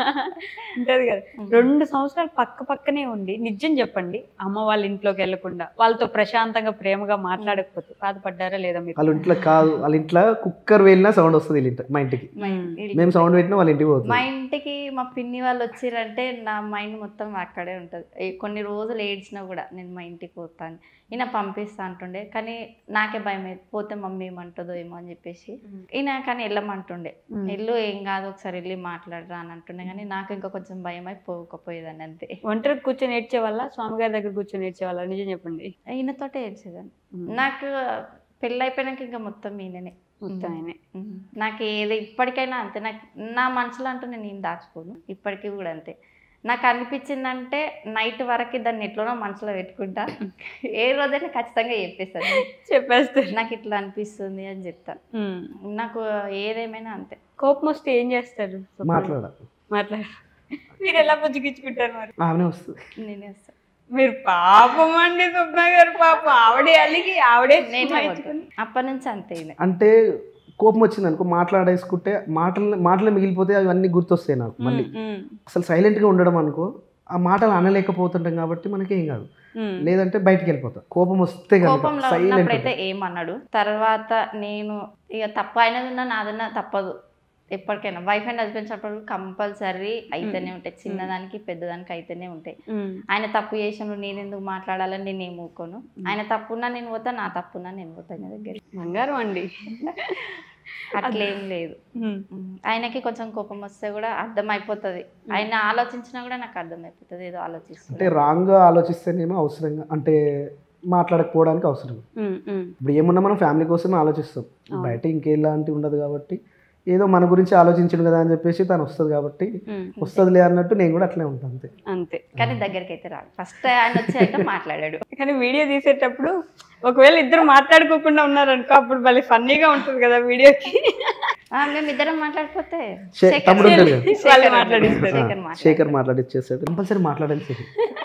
ఉంటది కదా రెండు సంవత్సరాలు పక్క పక్కనే ఉండి నిజం చెప్పండి అమ్మ వాళ్ళ ఇంట్లోకి వెళ్ళకుండా వాళ్ళతో ప్రశాంతంగా ప్రేమగా మాట్లాడకపోతే బాధపడ్డారా లేదా మీరు వాళ్ళ ఇంట్లో కాదు వాళ్ళ ఇంట్లో కుక్కర్ వేలినా సౌండ్ వస్తుంది వీళ్ళ ఇంట మా ఇంటికి మా ఉమ్. ఇంటికి మేము సౌండ్ పెట్టినా వాళ్ళ ఇంటికి మా పోతుంది ఇంటికి మా పిన్ని వాళ్ళు వచ్చిరంటే నా మైండ్ మొత్తం అక్కడే ఉంటుంది ఏ- కొన్ని రోజులు ఏడ్చినా కూడా నేను మా ఇంటికి పోతాను ఈయన పంపిస్తా అంటుండే కానీ నాకే భయం అయ్యేది. పోతే మమ్మీ ఏమంటుందో ఏమో అని చెప్పేసి ఉమ్. ఈయన కానీ వెళ్ళమంటుండే ఉమ్. ఇల్లు ఏం కాదు ఒకసారి వెళ్ళి మాట్లాడరా అని అంటుండే కానీ నాకు ఇంకా కొంచెం భయం అయి పోకపోయేదాన్ని అంతే ఒంటరికి కూర్చొని ఏడ్చే వాళ్ళ స్వామి గారి దగ్గర కూర్చొని ఏడ్చే వాళ్ళ నిజం చెప్పండి ఈయనతోటే ఏడ్చేదాన్ని ఉమ్. నాకు పెళ్ళి అయిపోయినాక ఇంకా మొత్తం ఈయననే మొత్తం ఆయనే. ఉమ్. నాకు ఏది ఇప్పటికైనా అంతే నాకు నా మనసులో అంటూ నేను ఏం దాచుకోను ఇప్పటికీ కూడా అంతే నాకు అనిపించిందంటే నైట్ వరకు దాన్ని ఎట్లనో మనసులో పెట్టుకుంటా ఏ రోజైనా ఖచ్చితంగా చెప్పేస్తాను చెప్పేస్తారు నాకు ఇట్లా అనిపిస్తుంది అని చెప్తాను ఉమ్. నాకు ఏదేమైనా అంతే కోపం వస్తే ఏం చేస్తారు మాట్లాడ మాట్లాడు మీరు ఎలా పుచ్చుకిచ్చుకుంటారు మరి ఆమెనే వస్తుంది నేనే వస్తాను మీరు పాపం అండి సుబ్నా గారు పాపం ఆవిడే అలిగి ఆవిడే నేనే సుమాయించుకుని. అప్పటి నుంచి అంతే ఈయన. అంటే కోపం వచ్చింది అనుకో మాట్లాడేసుకుంటే మాటలు మాటలు మిగిలిపోతే అవన్నీ గుర్తొస్తాయి నాకు మళ్ళీ ఉమ్, ఉమ్, అసలు సైలెంట్గా ఉండడం అనుకో ఆ మాటలు అనలేకపోతుంటాం కాబట్టి మనకి ఏం కాదు ఉమ్. లేదంటే బయటికి వెళ్ళిపోతాం కోపం వస్తే కనుక కోపంలో సైలెంట్ ఉన్నప్పుడైతే ఏమన్నాడు తర్వాత నేను ఇక తప్పు అయినది ఉన్నా నాదన్నా తప్పదు ఎప్పటికైనా వైఫ్ అండ్ హస్బెండ్స్ అప్పుడు కంపల్సరీ అయితేనే ఉంటాయి చిన్నదానికి పెద్దదానికి అయితేనే ఉంటాయి ఉమ్. ఆయన తప్పు చేసినప్పుడు నేను ఎందుకు మాట్లాడాలని నేను ఏం ఊకోను ఆయన తప్పున్నా నేను పోతా నా తప్పున్నా నేను పోతా ఆయన దగ్గర బంగారం అండి అట్లేం లేదు ఉమ్. ఉమ్, ఆయనకి కొంచెం కోపం వస్తే కూడా అర్థమైపోతుంది ఆయన ఆలోచించినా కూడా నాకు అర్థమైపోతుంది ఏదో అంటే ఆలోచిస్తుంది రాంగ్గా ఆలోచిస్తేనేమో అవసరంగా అంటే మాట్లాడకపోవడానికి అవసరం ఉమ్, ఉమ్. ఇప్పుడు ఏమున్నా మనం ఫ్యామిలీ కోసమే ఆలోచిస్తాం అవును. బయట ఇంకేలాంటి ఉండదు కాబట్టి ఏదో మన గురించి ఆలోచించడు కదా అని చెప్పేసి తను వస్తుంది కాబట్టి ఉమ్. వస్తుందిలే అన్నట్టు నేను కూడా అట్లే ఉంటాను అంతే అంతే కానీ దగ్గరికి అయితే రాడు ఫస్ట్ ఆయన వచ్చి అయితే మాట్లాడాడు కానీ వీడియో తీసేటప్పుడు ఒకవేళ ఇద్దరు మాట్లాడుకోకుండా ఉన్నారనుకో అప్పుడు భలే ఫన్నీగా ఉంటుంది కదా వీడియోకి ఆ, మేమిద్దరం మాట్లాడిపోతే శే- శేఖర్ తమ్ముడు ఉంటాడు కదా. వాళ్ళు శేఖర్ మాట్లాడిస్తారు. శేఖర్ ఆ, మాట్లాడతాడు. శేఖర్ మాట్లాడిచ్చేసాడు కంపల్సరీ మాట్లాడాల్సింది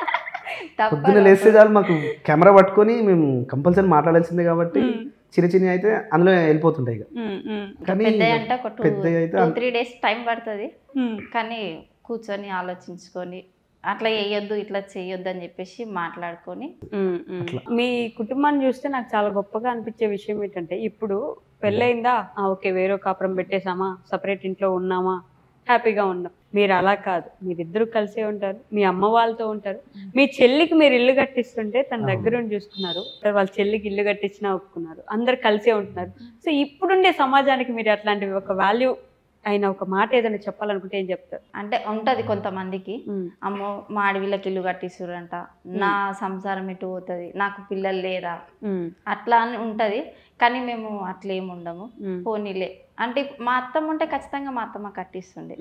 తప్పదు. పొద్దున్న లేస్తే చాలు మాకు కెమెరా పట్టుకొని మేము కంపల్సరీ మాట్లాడాల్సిందే కాబట్టి ఉమ్. చిన్న చిన్న అయితే అందులో వెళ్ళిపోతుంటాయి ఇక ఉమ్, ఉమ్, కానీ పెద్ద అంటే ఒక టూ పెద్ద అయితే టూ త్రీ డేస్ టైం పడుతుంది ఉమ్. కానీ కూర్చొని ఆలోచించుకొని అట్లా చేయొద్దు ఇట్లా చేయొద్దు అని చెప్పేసి మాట్లాడుకొని ఉమ్, ఉమ్. అట్లా. మీ కుటుంబాన్ని చూస్తే నాకు చాలా గొప్పగా అనిపించే విషయం ఏంటంటే ఇప్పుడు పెళ్ళయిందా ఆ, ఓకే వేరే కాపురం పెట్టేశామా సపరేట్ ఇంట్లో ఉన్నామా హ్యాపీగా ఉన్నాం మీరు అలా కాదు మీరిద్దరు కలిసే ఉంటారు మీ అమ్మ వాళ్ళతో ఉంటారు మీ చెల్లికి మీరు ఇల్లు కట్టిస్తుంటే తన అవును. దగ్గర ఉండి చూస్తున్నారు వాళ్ళ చెల్లికి ఇల్లు కట్టించినా ఒప్పుకున్నారు అందరు కలిసే ఉంటున్నారు సో ఇప్పుడుండే సమాజానికి మీరు అట్లాంటివి ఒక వాల్యూ అయిన ఒక మాట ఏదైనా చెప్పాలనుకుంటే ఏం చెప్తారు అంటే ఉంటది కొంతమందికి అమ్మో మా అడవిలకి ఇల్లు కట్టిస్తురంట నా సంసారం ఎటు పోతుంది నాకు పిల్లలు లేరా అట్లా అని ఉంటది కానీ మేము అట్లా ఏమి ఉండము పోనీలే అంటే మా అత్తమ్మ ఉంటే ఖచ్చితంగా మా అత్తమ్మ కట్టిస్తుండే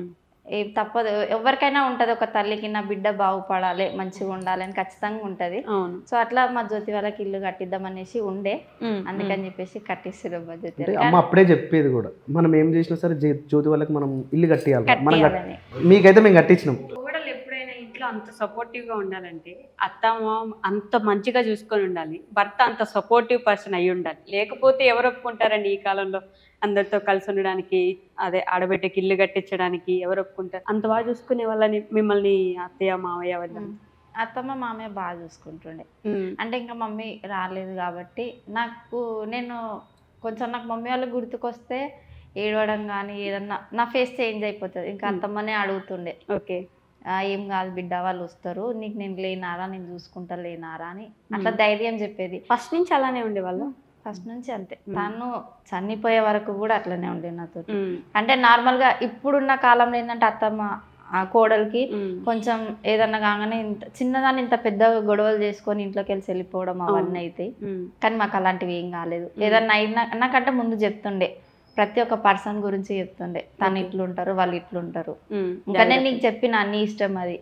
ఏ తప్పదు ఎవరికైనా ఉంటది ఒక తల్లికి నా బిడ్డ బాగుపడాలి మంచిగా ఉండాలి అని ఖచ్చితంగా ఉంటది అవును సో అట్లా మా జ్యోతి వాళ్ళకి ఇల్లు కట్టిద్దాం అనేసి ఉండే అందుకని చెప్పేసి కట్టిస్తున్నాం మా జ్యోతి అంటే వాళ్ళకి. అమ్మ అప్పుడే చెప్పేది కూడా మనం ఏం చేసినా సరే జే- జ్యోతి వాళ్ళకి మనం ఇల్లు కట్టియాలి మనం కట్- కట్టియాలని మీకైతే మేము కట్టించినాం కోడలు ఎప్పుడైనా ఇంట్లో అంత సపోర్టివ్ గా ఉండాలంటే అత్తమ్మ అంత మంచిగా చూసుకొని ఉండాలి భర్త అంత సపోర్టివ్ పర్సన్ అయి ఉండాలి లేకపోతే ఎవరు ఒప్పుకుంటారండి ఈ కాలంలో అందరితో కలిసి ఉండడానికి అదే ఆడబిడ్డకి ఇల్లు కట్టించడానికి ఎవరు ఒప్పుకుంటారు అంత బాగా చూసుకునే వాళ్ళని మిమ్మల్ని అత్తయ్య మావయ్య వాళ్ళ అత్తమ్మ మామయ్య బాగా చూసుకుంటుండే అంటే ఇంకా మమ్మీ రాలేదు కాబట్టి నాకు నేను కొంచెం నాకు మమ్మీ వాళ్ళు గుర్తుకొస్తే ఏడవడం కానీ ఏదన్నా నా ఫేస్ చేంజ్ అయిపోతుంది ఇంకా Hmm. అత్తమ్మనే అడుగుతుండే ఓకే "ఆ, ఏం కాదు బిడ్డ వాళ్ళు వస్తారు నీకు నేను లేనారా నేను చూసుకుంటా లేనారా అని అట్లా ధైర్యం చెప్పేది ఫస్ట్ నుంచి అలానే ఉండేవాళ్ళు ఫస్ట్ నుంచి అంతే Hmm. తను చనిపోయే వరకు కూడా అట్లనే ఉండే నాతో అంటే నార్మల్గా ఇప్పుడున్న కాలంలో ఏంటంటే అత్తమ్మ ఆ కోడలికి కొంచెం ఏదన్నా కాగానే ఇంత చిన్నదాన్ని ఇంత పెద్ద గొడవలు చేసుకొని ఇంట్లోకి వెళ్ళి వెళ్ళిపోవడం అవన్నీ అయితే కానీ మాకు అలాంటివి ఏం కాలేదు ఏదన్నా అయినా నాకంటే ముందు చెప్తుండే ప్రతి ఒక్క పర్సన్ గురించి చెప్తుండే తను Okay. ఇట్లుంటారు వాళ్ళు ఇట్లుంటారు ఇంకా నేను నీకు చెప్పిన నీ ఇష్టం అది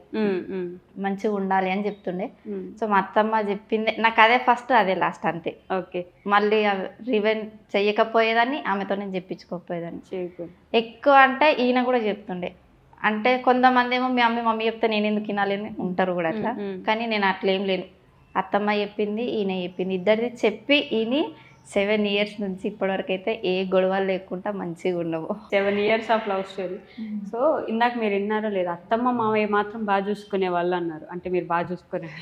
మంచిగా ఉండాలి అని చెప్తుండే సో మా అత్తమ్మ చెప్పింది నాకు అదే ఫస్ట్ అదే లాస్ట్ అంతే ఓకే మళ్ళీ రివెన్ చెయ్యకపోయేదాన్ని ఆమెతో నేను చెప్పించుకోకపోయేదాన్ని చేయకూడదు ఎక్కువ అంటే ఈయన కూడా చెప్తుండే అంటే కొంతమంది ఏమో మీ అమ్మ మమ్మీ చెప్తే నేను ఎందుకు వినాలి అని ఉంటారు కూడా అట్లా కానీ నేను అట్లా ఏం లేను అత్తమ్మ చెప్పింది ఈయన చెప్పింది ఇద్దరిది చెప్పి ఈయన సెవెన్ ఇయర్స్ నుంచి ఇప్పటివరకు అయితే ఏ గొడవలు లేకుండా మంచిగా ఉండవు seven years of love story so ఇందాక మీరు విన్నారో లేదు అత్తమ్మ మావయ్య మాత్రం బాగా చూసుకునే వాళ్ళు అన్నారు అంటే మీరు బాగా చూసుకునే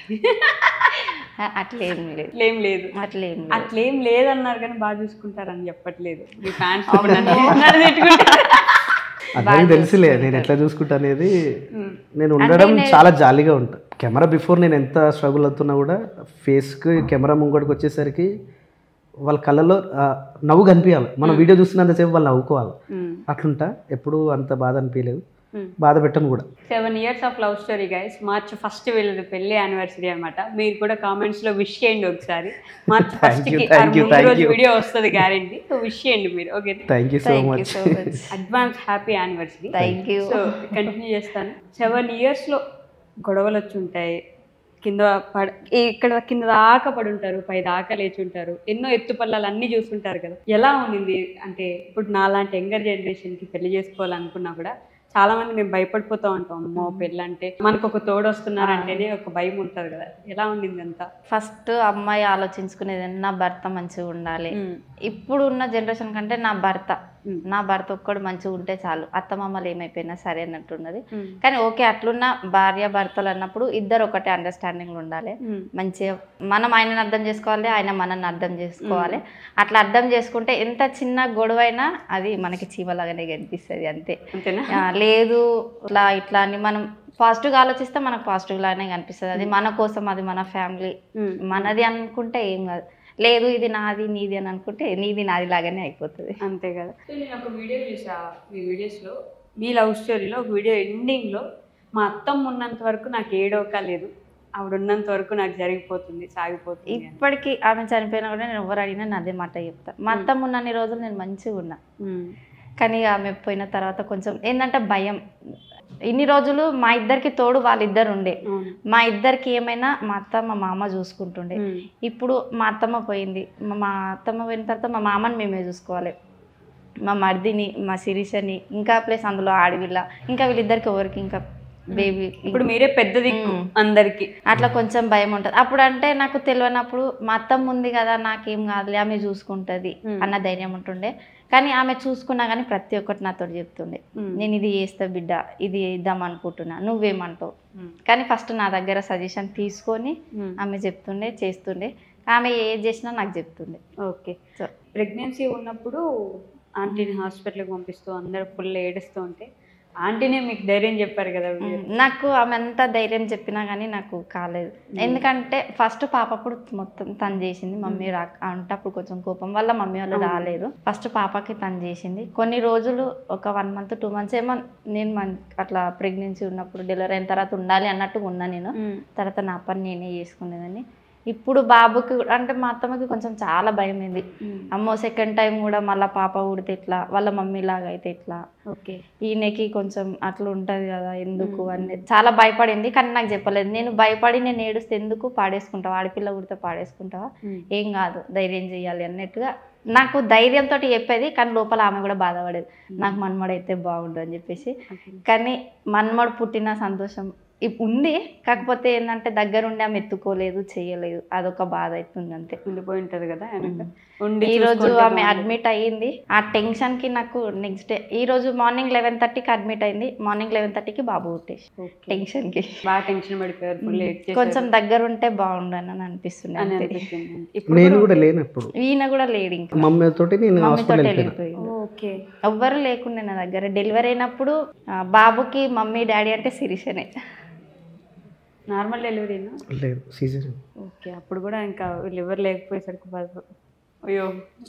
అట్లా ఏం లేదు అట్లేం లేదు అట్లా ఏం లేదు అట్లేం లేదన్నారు కానీ బాగా చూసుకుంటారని చెప్పట్లేదు మీ ఫ్యాన్స్ అదే తెలుసులే నేను ఎట్లా చూసుకుంటా అనేది నేను అంటే ఉండడం నేను- చాలా జాలీగా ఉంటా కెమెరా బిఫోర్ నేను ఎంత స్ట్రగుల్ అవుతున్నా కూడా ఫేస్కి కెమెరా ముంగడికి వచ్చేసరికి వాళ్ళ కళ్ళలో ఆ, నవ్వు కనిపించాలి మనం వీడియో చూస్తున్నంతసేపు వాళ్ళు నవ్వుకోవాలి అట్లుంటా ఎప్పుడు అంత బాధ అనిపించలేదు బాధ పెట్టను కూడా seven years of love story guys March first వీళ్ళది పెళ్లి యానివర్సరీ అన్నమాట మీరు కూడా కామెంట్స్ లో విష్ చేయండి ఒకసారి మార్చ్ Thank ఫస్ట్ you, కి thank you, thank you. Video వస్తుంది గ్యారెంటీ సో విష్ చేయండి మీరు okay thank you so thank you much so much advance happy anniversary thank you so continue చేస్తాను సెవెన్ ఇయర్స్లో గొడవలు వచ్చి ఉంటాయి కింద పడ ఇక్కడ కింద దాకా పడి ఉంటారు పై దాకా లేచి ఉంటారు ఎన్నో ఎత్తుపల్లాలు అన్నీ చూస్తుంటారు కదా ఎలా ఉంది అంటే ఇప్పుడు నాలాంటి యంగర్ జనరేషన్కి పెళ్లి చేసుకోవాలనుకున్నా కూడా చాలా మంది మేము భయపడిపోతూ ఉంటాం అమ్మో పెళ్ళి అంటే మనకు ఒక తోడు వస్తున్నారంటేనే ఒక భయం ఉంటుంది కదా ఎలా ఉండింది అంతా ఫస్ట్ అమ్మాయి ఆలోచించుకునేది నా భర్త మంచిగా ఉండాలి ఇప్పుడు ఉన్న జనరేషన్ కంటే నా భర్త ఉమ్. నా భర్త ఒక్కడు మంచిగా ఉంటే చాలు అత్తమామలు ఏమైపోయినా సరే అన్నట్టున్నది ఉమ్. కానీ ఓకే అట్లున్న భార్య భర్తలు అన్నప్పుడు ఇద్దరు ఒకటే అండర్స్టాండింగ్ ఉండాలి ఉమ్. మంచిగా మనం ఆయనను అర్థం చేసుకోవాలి ఆయన మనల్ని అర్థం చేసుకోవాలి అట్లా అర్థం చేసుకుంటే ఎంత చిన్న గొడవ అయినా అది మనకి చీమలాగానే కనిపిస్తుంది అంతే అంతేనా ఆ, లేదు ఇట్లా ఇట్లా అని మనం పాజిటివ్గా ఆలోచిస్తే మనకు పాజిటివ్ లాగానే కనిపిస్తుంది అది మన కోసం అది మన ఫ్యామిలీ ఉమ్. మనది అనుకుంటే ఏం కాదు లేదు ఇది నాది నీది అని అనుకుంటే నీది నాది లాగానే అయిపోతుంది అంతే కదా సో నేను ఒక వీడియో చూసా మీ వీడియోస్లో మీ లవ్ స్టోరీలో ఒక వీడియో ఎండింగ్లో మా అత్తమ్మ ఉన్నంత వరకు నాకు ఏడవక లేదు ఆవిడ ఉన్నంత వరకు నాకు జరిగిపోతుంది సాగిపోతుంది అని. ఇప్పటికీ ఆమె చనిపోయినా కూడా నేను ఎవరు అడిగినా నేను అదే మాట చెప్తా మా అత్తమ్మ ఉన్నన్ని రోజులు నేను మంచిగా ఉన్నా ఉమ్. కానీ ఆమె పోయిన తర్వాత కొంచెం ఏంటంటే భయం ఇన్ని రోజులు మా ఇద్దరికి తోడు వాళ్ళిద్దరు ఉండే అవును. మా ఇద్దరికి ఏమైనా మా అత్త మా మామ చూసుకుంటుండే ఉమ్. ఇప్పుడు మా అత్తమ్మ పోయింది మా- మా అత్తమ్మ పోయిన తర్వాత మా మామని మేమే చూసుకోవాలి మా మర్దిని మా శిరీషని ఇంకా ప్లస్ అందులో ఆడవిల్ల ఇంకా వీళ్ళిద్దరికి ఎవరికి ఇంకా బేబీ ఇప్పుడు మీరే పెద్ద దిక్కు ఉమ్. అందరికి అట్లా కొంచెం భయం ఉంటుంది అప్పుడు అంటే నాకు తెలియనప్పుడు మా అత్తమ్మ ఉంది కదా నాకేం కాదులే ఆమె చూసుకుంటుంది ఉమ్. అన్న ధైర్యం ఉంటుండే కానీ ఆమె చూసుకున్నా కానీ ప్రతి ఒక్కటి నాతో చెప్తుండే ఉమ్. నేను ఇది చేస్తా బిడ్డ ఇది ఇద్దాం అనుకుంటున్నా నువ్వేమంటావు ఉమ్. కానీ ఫస్ట్ నా దగ్గర సజెషన్ తీసుకొని ఉమ్. ఆమె చెప్తుండే చేస్తుండే ఆమె ఏది చేసినా నాకు చెప్తుండే ఓకే సో ప్రెగ్నెన్సీ ఉన్నప్పుడు ఆంటీని హాస్పిటల్కి పంపిస్తూ అందరూ ఫుల్ ఏడుస్తూ ఉంటే ఆంటీనే మీకు ధైర్యం చెప్పారు కదా ఉమ్, నాకు ఆమె అంతా ధైర్యం చెప్పినా కానీ నాకు కాలేదు ఎందుకంటే ఫస్ట్ పాపప్పుడు మొత్తం తను చేసింది మమ్మీ రా అంటే అప్పుడు కొంచెం కోపం వల్ల మమ్మీ వాళ్ళు అవును. రాలేదు ఫస్ట్ పాపకి తను చేసింది కొన్ని రోజులు ఒక వన్ మంత్ టూ మంత్స్ ఏమో నేను మన్ అట్లా ప్రెగ్నెన్సీ ఉన్నప్పుడు డెలివరీ అయిన తర్వాత ఉండాలి అన్నట్టుగా ఉన్నా నేను ఉమ్. తర్వాత నా పని నేనే చేసుకునేదని ఇప్పుడు బాబుకి కూడా- అంటే మా అత్తమ్మకి కొంచెం చాలా భయం అయింది ఉమ్. అమ్మో సెకండ్ టైం కూడా మళ్ళీ పాప ఉడితే ఎట్లా వాళ్ళ మమ్మీ లాగా అయితే ఎట్లా ఓకే ఈయనకి కొంచెం అట్లా ఉంటుంది కదా ఎందుకు అని చాలా భయపడింది కానీ నాకు చెప్పలేదు నేను భయపడి నేను ఏడుస్తే ఎందుకు పాడేసుకుంటావా ఆడపిల్ల ఉడితే పాడేసుకుంటావా ఉమ్. ఏం కాదు ధైర్యం చేయాలి అన్నట్టుగా నాకు ధైర్యంతో చెప్పేది కానీ లోపల ఆమె కూడా బాధపడేది నాకు మన్మడు అయితే బాగుండు అని చెప్పేసి ఓకే. కానీ మన్మడు పుట్టిన సంతోషం ఇప్ ఉంది కాకపోతే ఏంటంటే దగ్గరుండి ఆమె ఎత్తుకోలేదు చేయలేదు అదొక బాధ అవుతుంది అంతే ఉండిపోయి ఉంటది కదా వెనక. ఉండి ఈ రోజు చూసుకుంటే ఆమె బాగుండు. అడ్మిట్ అయ్యింది ఆ టెన్షన్ కి నాకు నెక్స్ట్ డే ఈ రోజు మార్నింగ్ లెవెన్ థర్టీకి అడ్మిట్ అయింది మార్నింగ్ లెవెన్ థర్టీకి బాబు పుట్టేసి ఓకే. టెన్షన్ కి బాగా టెన్షన్ పడిపోయారు ఫుల్ లేట్ చేశారు కొంచెం దగ్గర ఉంటే బాగుండని అని అనిపిస్తుంది అని అంతే. అనిపిస్తుంది ఇప్పుడు నేను కూడా- కూడా లేను అప్పుడు ఈయన కూడా లేడు ఇంకా మమ్మీ తోటి నేను మమ్మీతో హాస్పిటల్ వెళ్ళిపోయినా వెళ్ళిపోయింది ఓకే ఎవ్వరు లేకుండే నా దగ్గర డెలివరీ అయినప్పుడు ఆ, బాబుకి మమ్మీ డాడీ అంటే సిరిషనే నార్మల్ డెలివరీనా లేదు సీజన్ ఓకే అప్పుడు కూడా ఇంకా వీళ్ళు ఎవరు లేకపోయేసరికి బాధ అయ్యో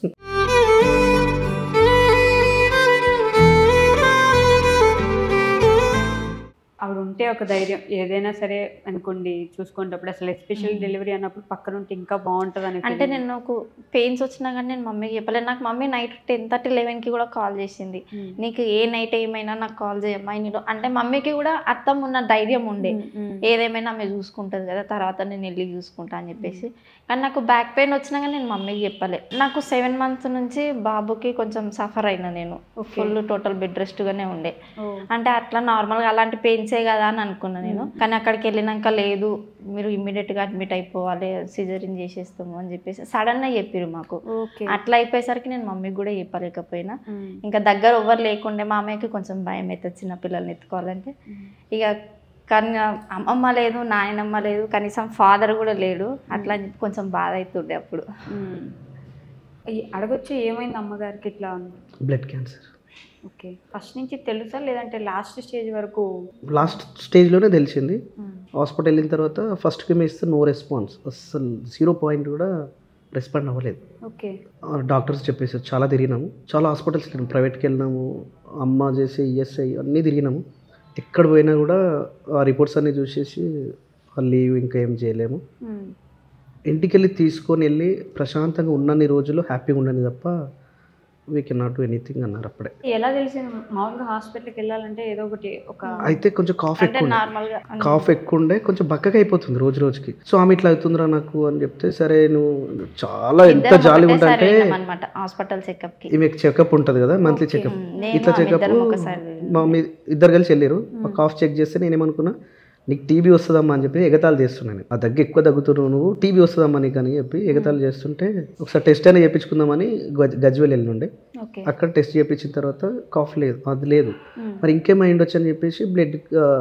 ఆవిడ ఉంటే ఒక ధైర్యం ఏదైనా సరే అనుకోండి చూసుకునేటప్పుడు అసలు ఎస్పెషల్ డెలివరీ అన్నప్పుడు పక్కన ఉంటే ఇంకా బాగుంటుంది అని అంటే నేను నాకు పెయిన్స్ వచ్చినా కానీ నేను మమ్మీకి చెప్పలేదు నాకు మమ్మీ నైట్ టెన్ థర్టీ లెవెన్కి కూడా కాల్ చేసింది నీకు ఏ నైట్ ఏమైనా నాకు కాల్ చేయమ్మా నేను అంటే మమ్మీకి కూడా అత్తం ఉన్న ధైర్యం ఉండే ఏదేమైనా ఆమె చూసుకుంటుంది కదా తర్వాత నేను వెళ్ళి చూసుకుంటా అని చెప్పేసి కానీ నాకు బ్యాక్ పెయిన్ వచ్చినా కానీ నేను మమ్మీకి చెప్పలే నాకు సెవెన్ మంత్స్ నుంచి బాబుకి కొంచెం సఫర్ అయినా నేను Okay. ఫుల్ టోటల్ బెడ్ రెస్ట్గానే ఉండే అంటే అట్లా నార్మల్గా అలాంటి పెయిన్సే కదా అని అనుకున్నా నేను కానీ అక్కడికి వెళ్ళినాక లేదు మీరు ఇమ్మీడియట్గా అడ్మిట్ అయిపోవాలి సిజరిన్ చేసేస్తాము అని చెప్పేసి సడన్గా చెప్పారు మాకు ఓకే అట్లా అయిపోయేసరికి నేను మమ్మీకి కూడా చెప్పలేకపోయినా ఇంకా దగ్గర ఎవ్వరు లేకుండే మా అమ్మకి కొంచెం భయం అవుతుంది చిన్న పిల్లల్ని ఎత్తుకోవాలంటే ఇక కానీ అమ్మమ్మ లేదు నాయనమ్మ లేదు కనీసం ఫాదర్ కూడా లేడు అట్లా అని చెప్పి కొంచెం బాధ అవుతుండే అప్పుడు అడగొచ్చు ఏమైంది అమ్మగారికి ఇట్లా ఉంది బ్లడ్ క్యాన్సర్ ఓకే ఫస్ట్ నుంచి తెలుసా లేదంటే లాస్ట్ స్టేజ్ వరకు లాస్ట్ స్టేజ్లోనే తెలిసింది హాస్పిటల్ వెళ్ళిన తర్వాత ఫస్ట్ కిమ్ ఇస్తే నో రెస్పాన్స్ అస్సలు జీరో పాయింట్ కూడా రెస్పాండ్ అవ్వలేదు ఓకే డాక్టర్స్ చెప్పేసారు చాలా తిరిగినాము చాలా హాస్పిటల్స్ వెళ్ళినాము ప్రైవేట్కి వెళ్ళినాము అమ్మ చేసే ఈఎస్ఐ అన్నీ తిరిగినాము ఎక్కడ పోయినా కూడా ఆ రిపోర్ట్స్ అన్నీ చూసేసి ఆ లీవ్ ఇంకా ఏం చేయలేము ఇంటికి వెళ్ళి తీసుకొని వెళ్ళి ప్రశాంతంగా ఉన్నన్ని రోజులు హ్యాపీగా ఉండని తప్ప we can not do anything అన్నారు అప్పుడే ఎలా తెలిసింది మామూలుగా హాస్పిటల్కి వెళ్ళాలంటే ఏదో ఒకటి ఒక అయితే కొంచెం కాఫ్ అంటే ఎక్కువ ఉండే నార్మల్గా కాఫ్ ఎక్కువ ఉండే కొంచెం బక్కగా అయిపోతుంది రోజు రోజుకి సో ఆమె ఇట్లా అవుతుందిరా నాకు అని చెప్తే సరే నువ్వు చాలా ఎంత జాలిగా ఉంటుంటే అనమాట హాస్పిటల్ చెకప్ కి ఈమెకి చెకప్ ఉంటుంది కదా మంత్లీ చెకప్ నేను ఇట్లా ఆమె చెకప్ ఇద్దరం ఒకసారి మా మీ ఇద్దరు కలిసి వెళ్ళారు కాఫ్ చెక్ చేస్తే నేనేమనుకున్నా నీకు టీబీ వస్తుందమ్మా అని చెప్పి ఎగతాళి చేస్తున్నాను ఆ దగ్గర ఎక్కువ దగ్గుతున్నావు నువ్వు టీబీ వస్తుందమ్మా నీకు అని చెప్పి ఎగతాళి చేస్తుంటే ఒకసారి టెస్ట్ అయినా చేయించుకుందామని గజ్ గజ్వేల్ వెళ్ళిండే ఓకే అక్కడ టెస్ట్ చేయించిన తర్వాత కాఫ్ లేదు అది లేదు మరి ఇంకేమైండొచ్చు అని చెప్పేసి బ్లడ్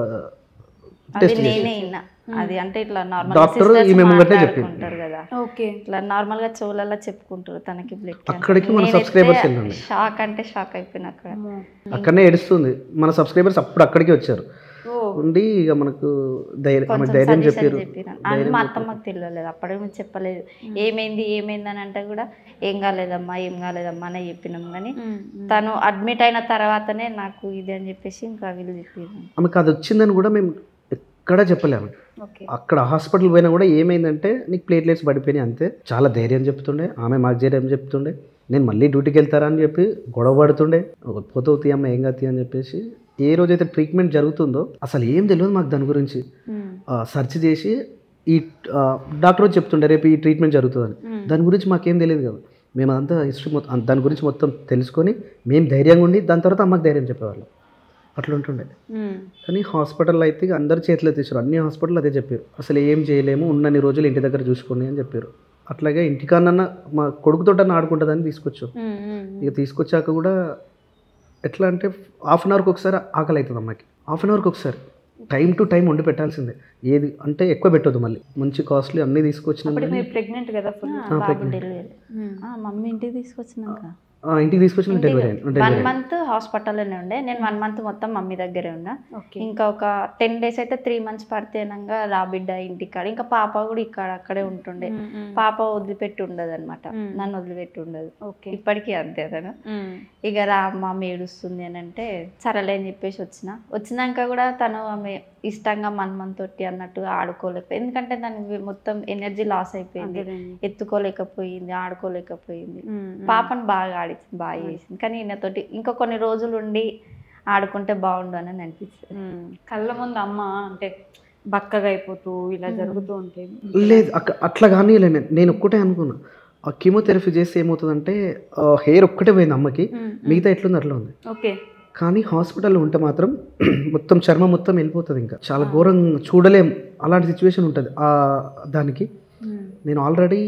అది టెస్ట్ నేనే విన్నా అది అంటే ఇట్లా నార్మల్ డాక్టర్ ఈమె ముంగటే చెప్పింది. మాట్లాడుకుంటారు కదా ఓకే ఇట్లా నార్మల్ గా చెవులలో చెప్పుకుంటారు తనకి బ్లడ్ అక్కడికి మన subscribers వెళ్ళండి. షాక్ అంటే షాక్ అయిపోయిన అక్కడ అక్కడనే ఏడుస్తుంది మన సబ్స్క్రైబర్స్ అప్పుడు అక్కడికే వచ్చారు ఓ ఉండి ఇక మనకు ధైర్యం ఆమె కొంచెం ధైర్యం సజెషన్ చెప్పారు చెప్పినాను అని మా అత్తమ్మకి తెలియలేదు అప్పుడే మేము చెప్పలేదు ఏమైంది ఏమైంది అని అంటే కూడా ఏం కాలేదమ్మా ఏం కాలేదమ్మా అని చెప్పినాం కానీ తను అడ్మిట్ అయిన తర్వాతనే నాకు ఇది అని చెప్పేసి ఇంకా వీళ్ళు చెప్పారు ఆమెకు అది వచ్చిందని కూడా మేము ఎక్కడా చెప్పలేము ఓకే అక్కడ హాస్పిటల్ పోయినా కూడా ఏమైందంటే నీకు ప్లేట్లెట్స్ పడిపోయినాయి అంతే చాలా ధైర్యం చెప్తుండే ఆమె మాకు ధైర్యం చెప్తుండే నేను మళ్ళీ డ్యూటీకి వెళ్తారా అని చెప్పి గొడవ పడుతుండే పోతే తీయమ్మ ఏం కాదు అని చెప్పేసి ఏ రోజైతే ట్రీట్మెంట్ జరుగుతుందో అసలు ఏం తెలియదు మాకు దాని గురించి సెర్చ్ చేసి ఈ ఆ, డాక్టర్ వచ్చి చెప్తుండే రేపు ఈ ట్రీట్మెంట్ జరుగుతుందని దాని గురించి మాకేం తెలియదు కదా మేము అదంతా హిస్టరీ మొత్తం దాని గురించి మొత్తం తెలుసుకొని మేము ధైర్యంగా ఉండి దాని తర్వాత అమ్మకి ధైర్యం చెప్పేవాళ్ళం అట్లా ఉంటుండే కానీ హాస్పిటల్ అయితే ఇక అందరి చేతిలో తీసారు అన్ని హాస్పిటల్ అదే చెప్పారు అసలు ఏం చేయలేము ఉన్నన్ని రోజులు ఇంటి దగ్గర చూసుకోండి అని చెప్పారు అట్లాగే ఇంటికన్నా మా కొడుకుతోటన్నా ఆడుకుంటుందని తీసుకొచ్చాం ఇక తీసుకొచ్చాక కూడా ఎట్లా అంటే హాఫ్ అన్ అవర్కి ఒకసారి ఆకలి అవుతుంది అమ్మాయికి హాఫ్ అన్ అవర్కి ఒకసారి టైం టు టైం వండి పెట్టాల్సిందే ఏది అంటే ఎక్కువ పెట్టొద్దు మళ్ళీ మంచి కాస్ట్లీ అన్నీ తీసుకొచ్చినాం అప్పుడు కానీ మీరు ప్రెగ్నెంట్ కదా ఫుల్ బాబు డెలివరీ మమ్మీ ఇంటికి తీసుకొచ్చినాక ఆ, ఇంటికి తీసుకొచ్చిన డెలివరీ అయింది వన్ డెలివరీ మంత్ హాస్పిటల్లోనే ఉండే నేను వన్ మంత్ మొత్తం మమ్మీ దగ్గరే ఉన్నా ఓకే ఇంకా ఒక టెన్ డేస్ అయితే త్రీ మంత్స్ పడితేనంగా రా బిడ్డ ఇంటికాడ ఇంకా పాప కూడా ఇక్కడ అక్కడే ఉంటుండే పాప వదిలిపెట్టి ఉండదు అనమాట మ్మ్. నన్ను వదిలిపెట్టి ఉండదు ఓకే ఇప్పటికీ అంతే తను ఇక రా అమ్మ ఆమె ఏడుస్తుంది అని అంటే సరేలే అని చెప్పేసి వచ్చిన వచ్చినాక కూడా తను ఆమె ఇష్టంగా మన్మన్ తోటి అన్నట్టుగా ఆడుకోలేకపోయింది ఎందుకంటే దాని మొత్తం ఎనర్జీ లాస్ అయిపోయింది ఎత్తుకోలేకపోయింది ఆడుకోలేకపోయింది పాపను బాగా ఆడించింది బాగా చేసింది కానీ ఈయనతోటి ఇంకా కొన్ని రోజులు ఉండి ఆడుకుంటే బాగుండు అని అనిపిస్తుంది కళ్ళ ముందు అమ్మ అంటే బక్కగా అయిపోతూ ఇలా జరుగుతూ ఉంటే లేదు అక్క అట్లా కానీ నేను నేను ఒక్కటే అనుకున్నా ఆ కీమోథెరపీ చేస్తే ఏమవుతుందంటే హెయిర్ ఒక్కటే పోయింది అమ్మకి మిగతా ఎట్లుంది అట్లా ఉంది ఓకే కానీ హాస్పిటల్లో ఉంటే మాత్రం మొత్తం చర్మం మొత్తం వెళ్ళిపోతుంది ఇంకా చాలా ఘోరంగా చూడలేం అలాంటి సిచ్యువేషన్ ఉంటుంది ఆ దానికి నేను ఆల్రెడీ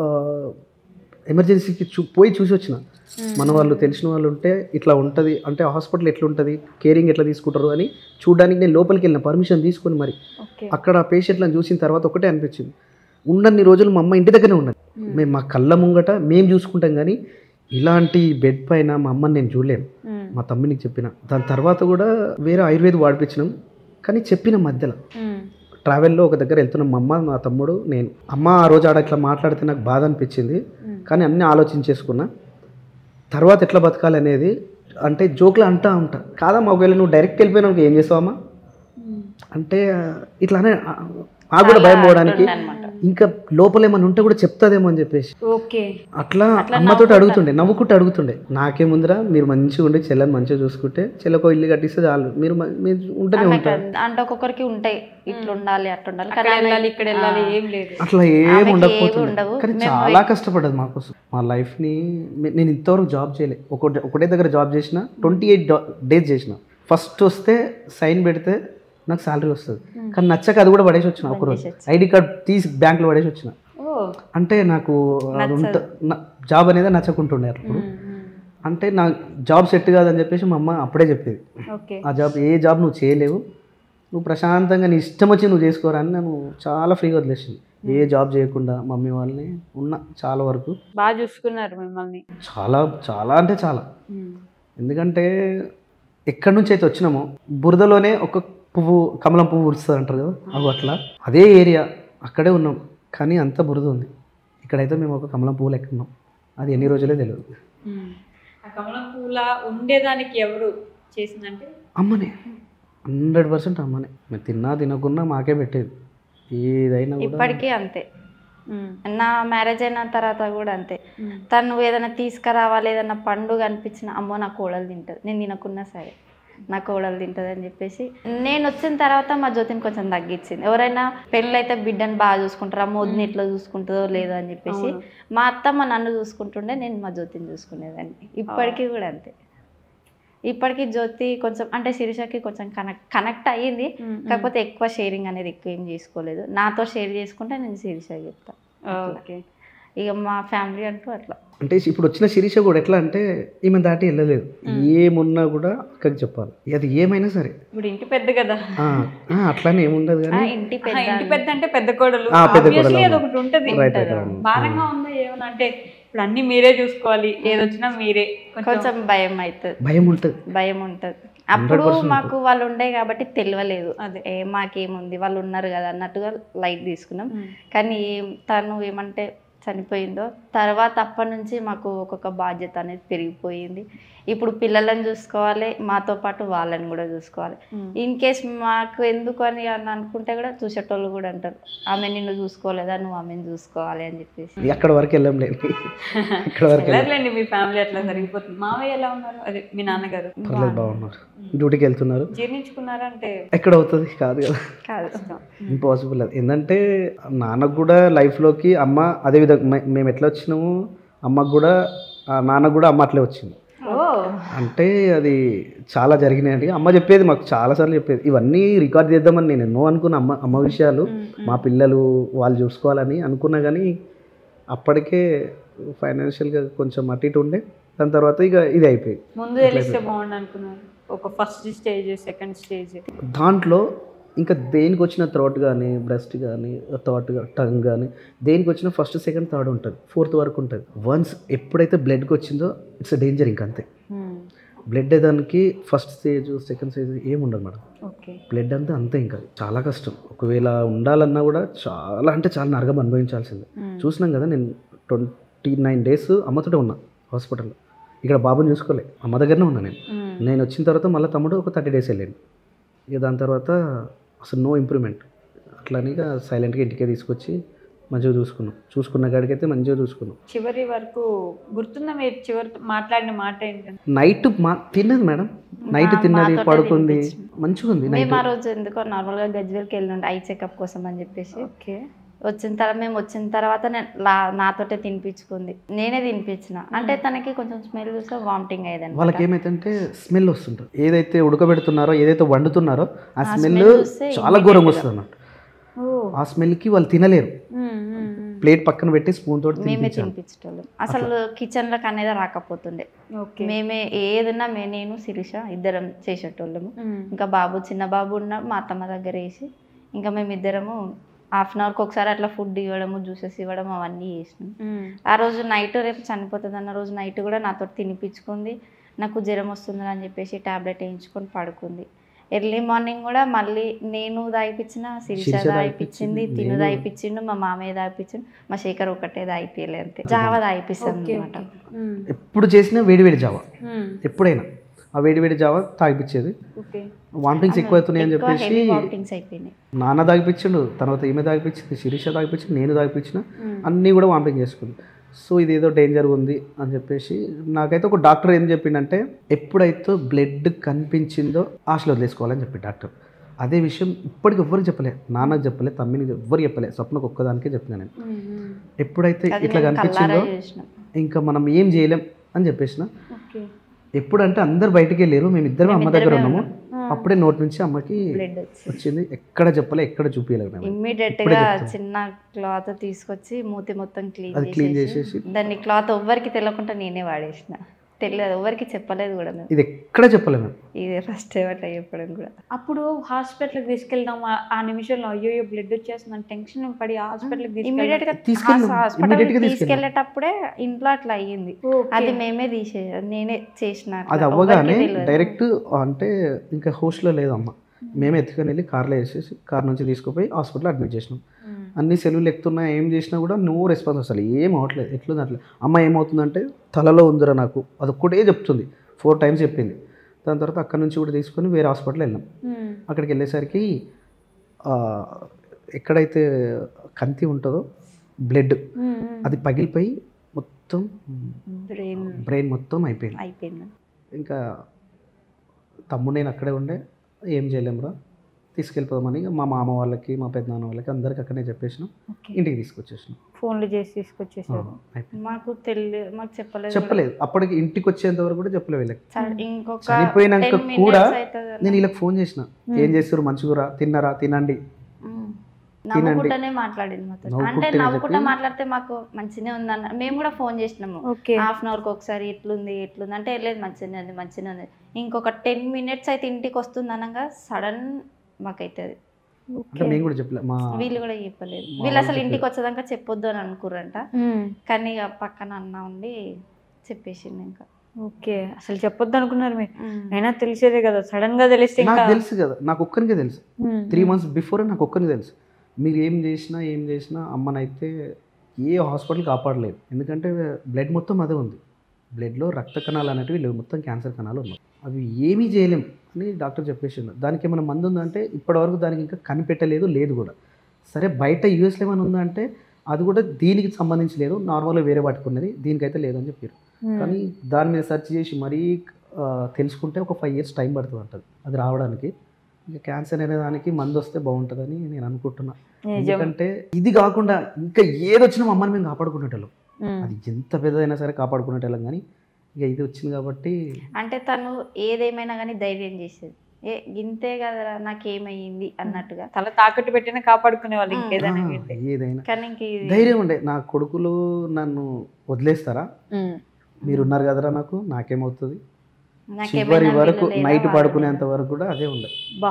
ఎమర్జెన్సీకి చూ పోయి చూసి వచ్చిన మన వాళ్ళు తెలిసిన వాళ్ళు ఉంటే ఇట్లా ఉంటుంది అంటే హాస్పిటల్ ఎట్లా ఉంటుంది కేరింగ్ ఎట్లా తీసుకుంటారు అని చూడడానికి నేను లోపలికి వెళ్ళిన పర్మిషన్ తీసుకొని మరి ఓకే అక్కడ పేషెంట్లను చూసిన తర్వాత ఒకటే అనిపించింది ఉన్నన్ని రోజులు మా అమ్మ ఇంటి దగ్గరే ఉన్నది మేము మా కళ్ళ ముంగట మేము చూసుకుంటాం కానీ ఇలాంటి బెడ్ పైన మా అమ్మని నేను చూడలేను మా తమ్మినికి చెప్పిన దాని తర్వాత కూడా వేరే ఆయుర్వేద వాడిపించినాం కానీ చెప్పిన మధ్యలో ట్రావెల్లో ఒక దగ్గర వెళ్తున్నాం మా అమ్మ మా తమ్ముడు నేను అమ్మ ఆ రోజు ఆడ ఇట్లా మాట్లాడితే నాకు బాధ అనిపించింది కానీ అన్నీ ఆలోచించేసుకున్నా తర్వాత ఎట్లా బతకాలి అనేది అంటే జోక్లు అంటా ఉంటా కాదమ్మా ఒకవేళ నువ్వు డైరెక్ట్ వెళ్ళిపోయినావు ఏం చేస్తావమ్మా అంటే ఇట్లానే ఆ, నాకు కూడా భయం పోవడానికి అనమాట ఇంకా లోపల ఏమైనా ఉంటే కూడా చెప్తాదేమో అని చెప్పేసి ఓకే అట్లా అమ్మతో అడుగుతుండే నవ్వుకుంటూ అడుగుతుండే నాకేముందిరా మీరు మంచిగా ఉండి చెల్లెని మంచిగా చూసుకుంటే చెల్లెకో ఇల్లు కట్టిస్తే చాలు మీరు మ- మీరు ఉంటూనే ఉంటారు అంటే ఒక్కొక్కరికి ఉంటాయి ఇట్లా ఉండాలి అట్లా ఉండాలి అక్కడ కానీ ఆమె- వెళ్ళాలి ఇక్కడ వెళ్ళాలి ఏం లేదు అట్లా ఏం ఆమెకి ఉండకపోతుంది ఏవి ఉండవు. కానీ మేము చాలా కష్టపడ్డది మా కోసం మా లైఫ్ని నేను ఇంతవరకు జాబ్ చేయలే ఒకటే ఒకటే దగ్గర జాబ్ చేసిన ట్వంటీ ఎయిట్ డేస్ చేసిన ఫస్ట్ వస్తే సైన్ పెడితే నాకు శాలరీ వస్తుంది కానీ నచ్చక అది కూడా పడేసి వచ్చిన ఒకరోజు ఐడి కార్డ్ తీసి బ్యాంక్లో పడేసి వచ్చిన ఓ అంటే నాకు అది ఉంట నా- జాబ్ అనేది నచ్చకుంటుండే అప్పుడు అంటే నా జాబ్ సెట్ కాదని చెప్పేసి మా అమ్మ అప్పుడే చెప్పేది ఓకే ఆ జాబ్ ఏ జాబ్ నువ్వు చేయలేవు నువ్వు ప్రశాంతంగా నీ ఇష్టం వచ్చి నువ్వు చేసుకోరా అని నన్ను చాలా ఫ్రీగా వదిలేసింది ఏ జాబ్ చేయకుండా మమ్మీ వాళ్ళని ఉన్నా చాలా వరకు బాగా చూసుకున్నారు మిమ్మల్ని చాలా చాలా అంటే చాలా ఎందుకంటే ఎక్కడి నుంచి అయితే వచ్చినామో బురదలోనే ఒక పువ్వు కమలం పువ్వు ఉరుస్తుంది అంటారు కదా అవి అట్లా అదే ఏరియా అక్కడే ఉన్నాం కానీ అంత బురద ఉంది ఇక్కడైతే మేము ఒక కమలం పువ్వు లెక్క ఉన్నాం అది ఎన్ని రోజులే తెలియదు ఆ కమలం పూల ఉండేదానికి ఎవరు చేసిందంటే అమ్మనే హండ్రెడ్ పర్సెంట్ అమ్మనే మేము తిన్నా తినకున్నా మాకే పెట్టేది ఏదైనా కూడా ఇప్పటికీ అంతే నా మ్యారేజ్ అయిన తర్వాత కూడా అంతే తను ఏదైనా తీసుకురావాలి ఏదైనా పండుగ అనిపించిన అమ్మో నా కోడలు తింటుంది నేను తినకున్నా సరే నా కోడలు తింటుంది అని చెప్పేసి నేను వచ్చిన తర్వాత మా జ్యోతిని కొంచెం తగ్గించింది ఎవరైనా పెళ్ళైతే బిడ్డని బాగా చూసుకుంటారు అమ్మ వదిన ఎట్లా చూసుకుంటుందో లేదో అని చెప్పేసి మా అత్తమ్మ నన్ను చూసుకుంటుండే నేను మా జ్యోతిని చూసుకునేదాన్ని ఇప్పటికీ కూడా అంతే ఇప్పటికీ జ్యోతి కొంచెం అంటే శిరీషకి కొంచెం కనెక్ట్ కనెక్ట్ అయ్యింది కాకపోతే ఎక్కువ షేరింగ్ అనేది ఎక్కువ ఏం చేసుకోలేదు నాతో షేర్ చేసుకుంటే నేను శిరీషకి చెప్తా ఓకే ఇక మా ఫ్యామిలీ అంటూ అట్లా అంటే ఇప్పుడు వచ్చిన శిరీష కూడా ఎట్లా అంటే ఈమె దాటి వెళ్ళలేదు ఏమున్నా కూడా అక్కడికి చెప్పాలి అది ఏమైనా సరే ఇప్పుడు ఇంటి పెద్ద కదా ఆ, ఆ, అట్లానే ఏముండదు ఆ, కానీ ఇంటి ఆ, పెద్ద ఇంటి పెద్ద అంటే పెద్ద కోడలు ఆ, పెద్ద Obviously కోడలు, అది ఒకటి ఉంటది రైట్ రైట్ అవును. భారంగా ఉందా ఏమన్నా అంటే ఇప్పుడు అన్ని మీరే చూసుకోవాలి ఏదొచ్చినా మీరే కొంచెం కొంచెం భయం అవుతుంది భయం ఉంటుంది భయం ఉంటుంది అప్పుడు 100% మాకు వాళ్ళు ఉండే కాబట్టి తెలియలేదు అదే. ఏ మాకేముంది వాళ్ళు ఉన్నారు కదా అన్నట్టుగా లైట్ తీసుకున్నాం ఉమ్. కానీ ఏం తను ఏమంటే చనిపోయిందో తర్వాత అప్పటి నుంచి మాకు ఒక్కొక్క బాధ్యత అనేది పెరిగిపోయింది ఇప్పుడు పిల్లలను చూసుకోవాలి మాతో పాటు వాళ్ళని కూడా చూసుకోవాలి ఉమ్. ఇన్ కేస్ మాకు ఎందుకు అని అని అనుకుంటే కూడా చూసేటోళ్ళు కూడా అంటారు ఆమె నిన్ను చూసుకోలేదా నువ్వు ఆమెను చూసుకోవాలి అని చెప్పేసి అక్కడ వరకు వెళ్ళం లేదు అక్కడ వరకు వెళ్ళం వెళ్ళర్లేండి మీ ఫ్యామిలీ అట్లా జరిగిపోతుంది మావయ్య ఎలా ఉన్నారు అదే మీ నాన్నగారు పర్లేదు బాగున్నారు డ్యూటీకి వెళ్తున్నారు జీర్ణించుకున్నారా అంటే ఎక్కడ అవుతుంది కాదు కదా కాదు ఇంపాసిబుల్ అది ఏంటంటే నాన్నకు కూడా లైఫ్లోకి అమ్మ అదే విధంగా మే- మేము ఎట్లా వచ్చినాము అమ్మకు కూడా ఆ నాన్నకు కూడా అమ్మ అట్లే వచ్చింది ఓ అంటే అది చాలా జరిగినాయండి అమ్మ చెప్పేది మాకు చాలాసార్లు చెప్పేది ఇవన్నీ రికార్డ్ చేద్దామని నేను ఎన్నో అనుకున్న అమ్మ అమ్మ విషయాలు మా పిల్లలు వాళ్ళు చూసుకోవాలని అనుకున్నా కానీ అప్పటికే ఫైనాన్షియల్గా కొంచెం అటు ఇటు ఉండే దాని తర్వాత ఇక ఇది అయిపోయింది ముందు తెలిస్తే బాగుండు అనుకున్నారు ఒక ఫస్ట్ స్టేజ్ సెకండ్ స్టేజ్ దాంట్లో ఇంకా దేనికి వచ్చిన థ్రోట్ కానీ బ్రెస్ట్ కానీ థాట్ టంగ్ కానీ దేనికి వచ్చిన ఫస్ట్ సెకండ్ థర్డ్ ఉంటుంది ఫోర్త్ వరకు ఉంటుంది వన్స్ ఎప్పుడైతే బ్లడ్కి వచ్చిందో ఇట్స్ డేంజర్ ఇంక అంతే బ్లడ్ దానికి ఫస్ట్ స్టేజ్ సెకండ్ స్టేజ్ ఏముండదు మేడం ఓకే బ్లడ్ అంతా అంతే ఇంకా చాలా కష్టం ఒకవేళ ఉండాలన్నా కూడా చాలా అంటే చాలా నరకం అనుభవించాల్సిందే చూసినాం కదా నేను ట్వంటీ నైన్ డేస్ అమ్మతోటే ఉన్నా హాస్పిటల్లో ఇక్కడ బాబుని చూసుకోలే అమ్మ దగ్గరనే ఉన్నా నేను నేను వచ్చిన తర్వాత మళ్ళీ తమ్ముడు ఒక థర్టీ డేస్ వెళ్ళాను ఇక దాని తర్వాత అసలు నో ఇంప్రూవ్మెంట్ అట్లానే ఇక సైలెంట్గా ఇంటికే తీసుకొచ్చి మంచిగా చూసుకున్నాం చూసుకున్న కాడికైతే మంచిగా చూసుకున్నాం చివరి వరకు గుర్తుందా మీరు చివరి మాట్లాడిన మాట ఏంటంటే నైట్ మా తిన్నది మేడం నైట్ మా- తిన్నది మాతోటే పడుకుంది తినిపించింది. మంచిగా ఉంది నైట్ మేము ఆ రోజు ఎందుకో నార్మల్గా గజ్వేల్కి వెళ్ళిండే ఐ చెకప్ కోసం అని చెప్పేసి ఓకే వచ్చిన తర్వాత మేము వచ్చిన తర్వాత నేను లా నాతోటే తినిపించుకుంది నేనే తినిపించిన అంటే తనకి కొంచెం స్మెల్ చూస్తే వామిటింగ్ అయ్యేదండి వాళ్ళకి ఏమైతుందంటే స్మెల్ వస్తుంటుంది ఏదైతే ఉడకబెడుతున్నారో ఏదైతే వండుతున్నారో ఆ ఆ స్మెల్ smell చూస్తే చాలా ఘోరంగా వస్తుంది అన్నమాట ఓ ఆ స్మెల్కి వాళ్ళు తినలేరు ప్లేట్ పక్కన పెట్టి స్పూన్ తోటి మేమే తినిపించాలి తినిపించేటోళ్ళం అసలు కిచెన్లోకి అనేది రాకపోతుండే ఓకే మేమే ఏదన్నా మే నేను శిరీష ఇద్దరం చేసేటోళ్ళము ఇంకా బాబు చిన్న బాబు ఉన్నాడు మా అత్తమ్మ దగ్గర వేసి ఇంకా మేమిద్దరము హాఫ్ అన్ అవర్కి ఒకసారి అట్లా ఫుడ్ ఇవ్వడము జ్యూసెస్ ఇవ్వడం అవన్నీ చేసినాం ఆ రోజు నైట్ రేపు చనిపోతుంది అన్న రోజు నైట్ కూడా నాతో తినిపించుకుంది నాకు జ్వరం వస్తుంది అని చెప్పేసి టాబ్లెట్ వేయించుకొని పడుకుంది ఎర్లీ మార్నింగ్ కూడా మళ్ళీ నేను దాయిపించిన శిరీష శిరీష దాయిపించింది దాయిపించింది, తిను నేను- దాయిపించిండు మా మామయ్య దాయిపించిండు మా శేఖర్ ఒకటే దాయిపోయలే అంతే జావా దాయిపిస్తుంది ఓకే అనమాట ఎప్పుడు చేసినా వేడి వేడి జావ ఎప్పుడైనా ఆ వేడి వేడి జావ తాగిపించేది ఓకే వామిటింగ్స్ ఎక్కువ అవుతున్నాయని చెప్పేసి వామిటింగ్స్ అయిపోయినాయి నాన్న తాగిపించిండు తర్వాత ఈమె తాగిపించింది శిరీష తాగిపించింది నేను తాగిపించిన అన్నీ కూడా వామిటింగ్ చేసుకుంది సో ఇది ఏదో డేంజర్ ఉంది అని చెప్పేసి నాకైతే ఒక డాక్టర్ ఏం చెప్పిండంటే ఎప్పుడైతే బ్లడ్ కనిపించిందో ఆశలు వదిలేసుకోవాలని చెప్పి డాక్టర్ అదే విషయం ఇప్పటికి ఎవ్వరికి చెప్పలే నాన్నకు చెప్పలే తమ్మిని ఎవ్వరు చెప్పలే స్వప్నకు ఒక్కదానికే చెప్పిన నేను ఎప్పుడైతే అది ఇట్లా మేము కల్లారా కనిపించిందో చూసినాం ఇంకా మనం ఏం చేయలేం అని చెప్పేసిన ఓకే ఎప్పుడంటే అందరు బయటికి వెళ్ళారు మేము ఇద్దరం అమ్మ దగ్గర ఉన్నాము అప్పుడే నోటి నుంచి అమ్మకి బ్లడ్ వచ్చి వచ్చింది ఎక్కడ చెప్పలే ఎక్కడ చూపించలేదు మేము ఇమ్మీడియట్ ఇప్పుడే గా చెప్తున్నా. చిన్న క్లాత్ తీసుకొచ్చి మూతి మొత్తం క్లీన్ అది క్లీన్ చేసేసి చేసేసి దాన్ని క్లాత్ ఎవ్వరికి తెలియకుండా నేనే వాడేసిన తెలియదు ఎవరికి చెప్పలేదు కూడా మేము ఇది ఎక్కడ చెప్పలేము మేము ఇదే ఫస్ట్ టైం అట్లా చెప్పడం కూడా అప్పుడు హాస్పిటల్కి తీసుకెళ్దాం ఆ- ఆ నిమిషంలో అయ్యో బ్లడ్ వచ్చేస్తుందని టెన్షన్ పడి హాస్పిటల్కి ఇమ్మీడియట్ గా తీసుకెళ్ళాం. హాస్పిటల్ Immediate గా తీసుకెళ్ళాం. తీసుకెళ్లేటప్పుడే ఇంట్లో అట్లా అయ్యింది అది మేమే తీసే నేనే చేసిన అట్లా. అది అవ్వగానే ఎవ్వరికీ తెలియదు. డైరెక్ట్ అంటే ఇంకా హోస్ట్లో లేదమ్మ మేమే ఎత్తుకొని వెళ్ళి కార్లో వేసేసి కార్ నుంచి తీసుకుపోయి హాస్పిటల్ అడ్మిట్ చేసినాం అన్ని సెలవులు ఎక్కుతున్నా ఏం చేసినా కూడా నో రెస్పాన్స్ అసలు ఏం అవ్వట్లేదు ఎట్లుంది అట్లా అమ్మ ఏమవుతుందంటే తలలో ఉందిరా నాకు అది ఒక్కటే చెప్తుంది ఫోర్ టైమ్స్ చెప్పింది దాని తర్వాత అక్కడ నుంచి కూడా తీసుకొని వేరే హాస్పిటల్ వెళ్ళాం అక్కడికి వెళ్ళేసరికి ఆ, ఎక్కడైతే కంతి ఉంటుందో బ్లడ్ అది పగిలిపోయి మొత్తం బ్రెయిన్ బ్రెయిన్ మొత్తం అయిపోయింది అయిపోయింది ఇంకా తమ్ముడు నేను అక్కడే ఉండే ఏం చేయలేమురా తీసుకెళ్ళిపోదామని మా మామ వాళ్ళకి మా పెద్దనాన్న వాళ్ళకి అందరికి అక్కడనే చెప్పేసినాం ఇంటికి తీసుకొచ్చేసినాం ఫోన్లు చేసి తీసుకొచ్చేసారు అయిపోయింది. మాకు తెలియదు మాకు చెప్పలేదు చెప్పలేదు అప్పటికి ఇంటికి వచ్చేంత వరకు కూడా చెప్పలేదు వీళ్ళకి సరే, ఇంకొక చనిపోయినాక 10 minutes కూడా అవుతుంది నేను వీళ్ళకి ఫోన్ చేసిన ఏం చేస్తారు మంచిగురా తిన్నారా తినండి ఉమ్. తినండి. నవ్వుకుంటానే మాట్లాడింది మాతో అంటే నవ్వుకుంటేనే నవ్వుకుంటా చెప్పి- మాట్లాడితే మాకు మంచిగానే ఉందన్న మేము కూడా ఫోన్ చేసినాము ఓకే హాఫ్ అన్ అవర్కి ఒకసారి ఎట్లుంది ఎట్లుంది అంటే లేదు మంచిగానే ఉంది మంచిగానే ఉంది ఇంకొక టెన్ మినిట్స్ అయితే ఇంటికి వస్తుంది అనగా సడన్ మాకైతుంది అంటే మేము కూడా చెప్పలే మా వీళ్ళు కూడా చెప్పలేదు మా వీళ్ళు వాళ్ళు అసలు ఇంటికి చెప్పలేదు. వచ్చేదాకా చెప్పొద్దు అని అనుకుర్రంట కానీ ఇక పక్కన అన్న ఉండి చెప్పేసిండు ఇంకా ఓకే అసలు చెప్పొద్దు అనుకున్నారు మీరు అయినా తెలిసేదే కదా సడన్ గా తెలిస్తే నాకు ఇంకా తెలుసు కదా నాకు ఒక్కరికే తెలుసు ఉమ్, త్రీ మంత్స్ బిఫోర్ నాకు ఒక్కరికి తెలుసు మీరు ఏం చేసినా ఏం చేసినా అమ్మనైతే ఏ హాస్పిటల్ కాపాడలేదు ఎందుకంటే బ్లడ్ మొత్తం అదే ఉంది బ్లడ్లో రక్త కణాలు అనేటివి లేవు మొత్తం క్యాన్సర్ కణాలు ఉన్నాయి అవి ఏమీ చేయలేం అని డాక్టర్ చెప్పేసిండు దానికి ఏమైనా మందు ఉందంటే ఇప్పటివరకు దానికి ఇంకా కనిపెట్టలేదు లేదు కూడా సరే బయట యూఎస్లో ఏమైనా ఉందంటే అది కూడా దీనికి సంబంధించి లేదు నార్మల్గా వేరే వాటికి ఉన్నది దీనికైతే లేదని చెప్పారు ఉమ్, కానీ దాని మీద సెర్చ్ చేసి మరీ ఆ, తెలుసుకుంటే ఒక ఫైవ్ ఇయర్స్ టైం పడుతుంది అంటది అది రావడానికి ఇక క్యాన్సర్ అనే దానికి మందు వస్తే బాగుంటుందని నేను అనుకుంటున్నా నిజం ఎందుకంటే ఇది కాకుండా ఇంకా ఏది వచ్చినా మా అమ్మని మేము కాపాడుకునేటోళ్ళం ఉమ్, అది ఎంత పెద్దదైనా సరే కాపాడుకునేటోళ్ళం కానీ ఇక ఇది వచ్చింది కాబట్టి అంటే తను ఏదేమైనా కానీ ధైర్యం చేసేది ఏ గింతే కదరా నాకేమయ్యింది అన్నట్టుగా తల తాకట్టు పెట్టినా కాపాడుకునే వాళ్ళు ఉమ్. ఇంకేదైనా ఆ, వింటే. ఏదైనా కానీ ఇంక ఇది ధైర్యం ఉండే నా కొడుకులు నన్ను వదిలేస్తారా ఉమ్, మీరు ఉన్నారు కదరా నాకు నాకేమవుతుంది నాకేమైనా చివరి వరకు వీళ్ళు లేరా, నైట్ వాళ్ళు పడుకునేంత లేరా? వరకు కూడా అదే ఉండే బా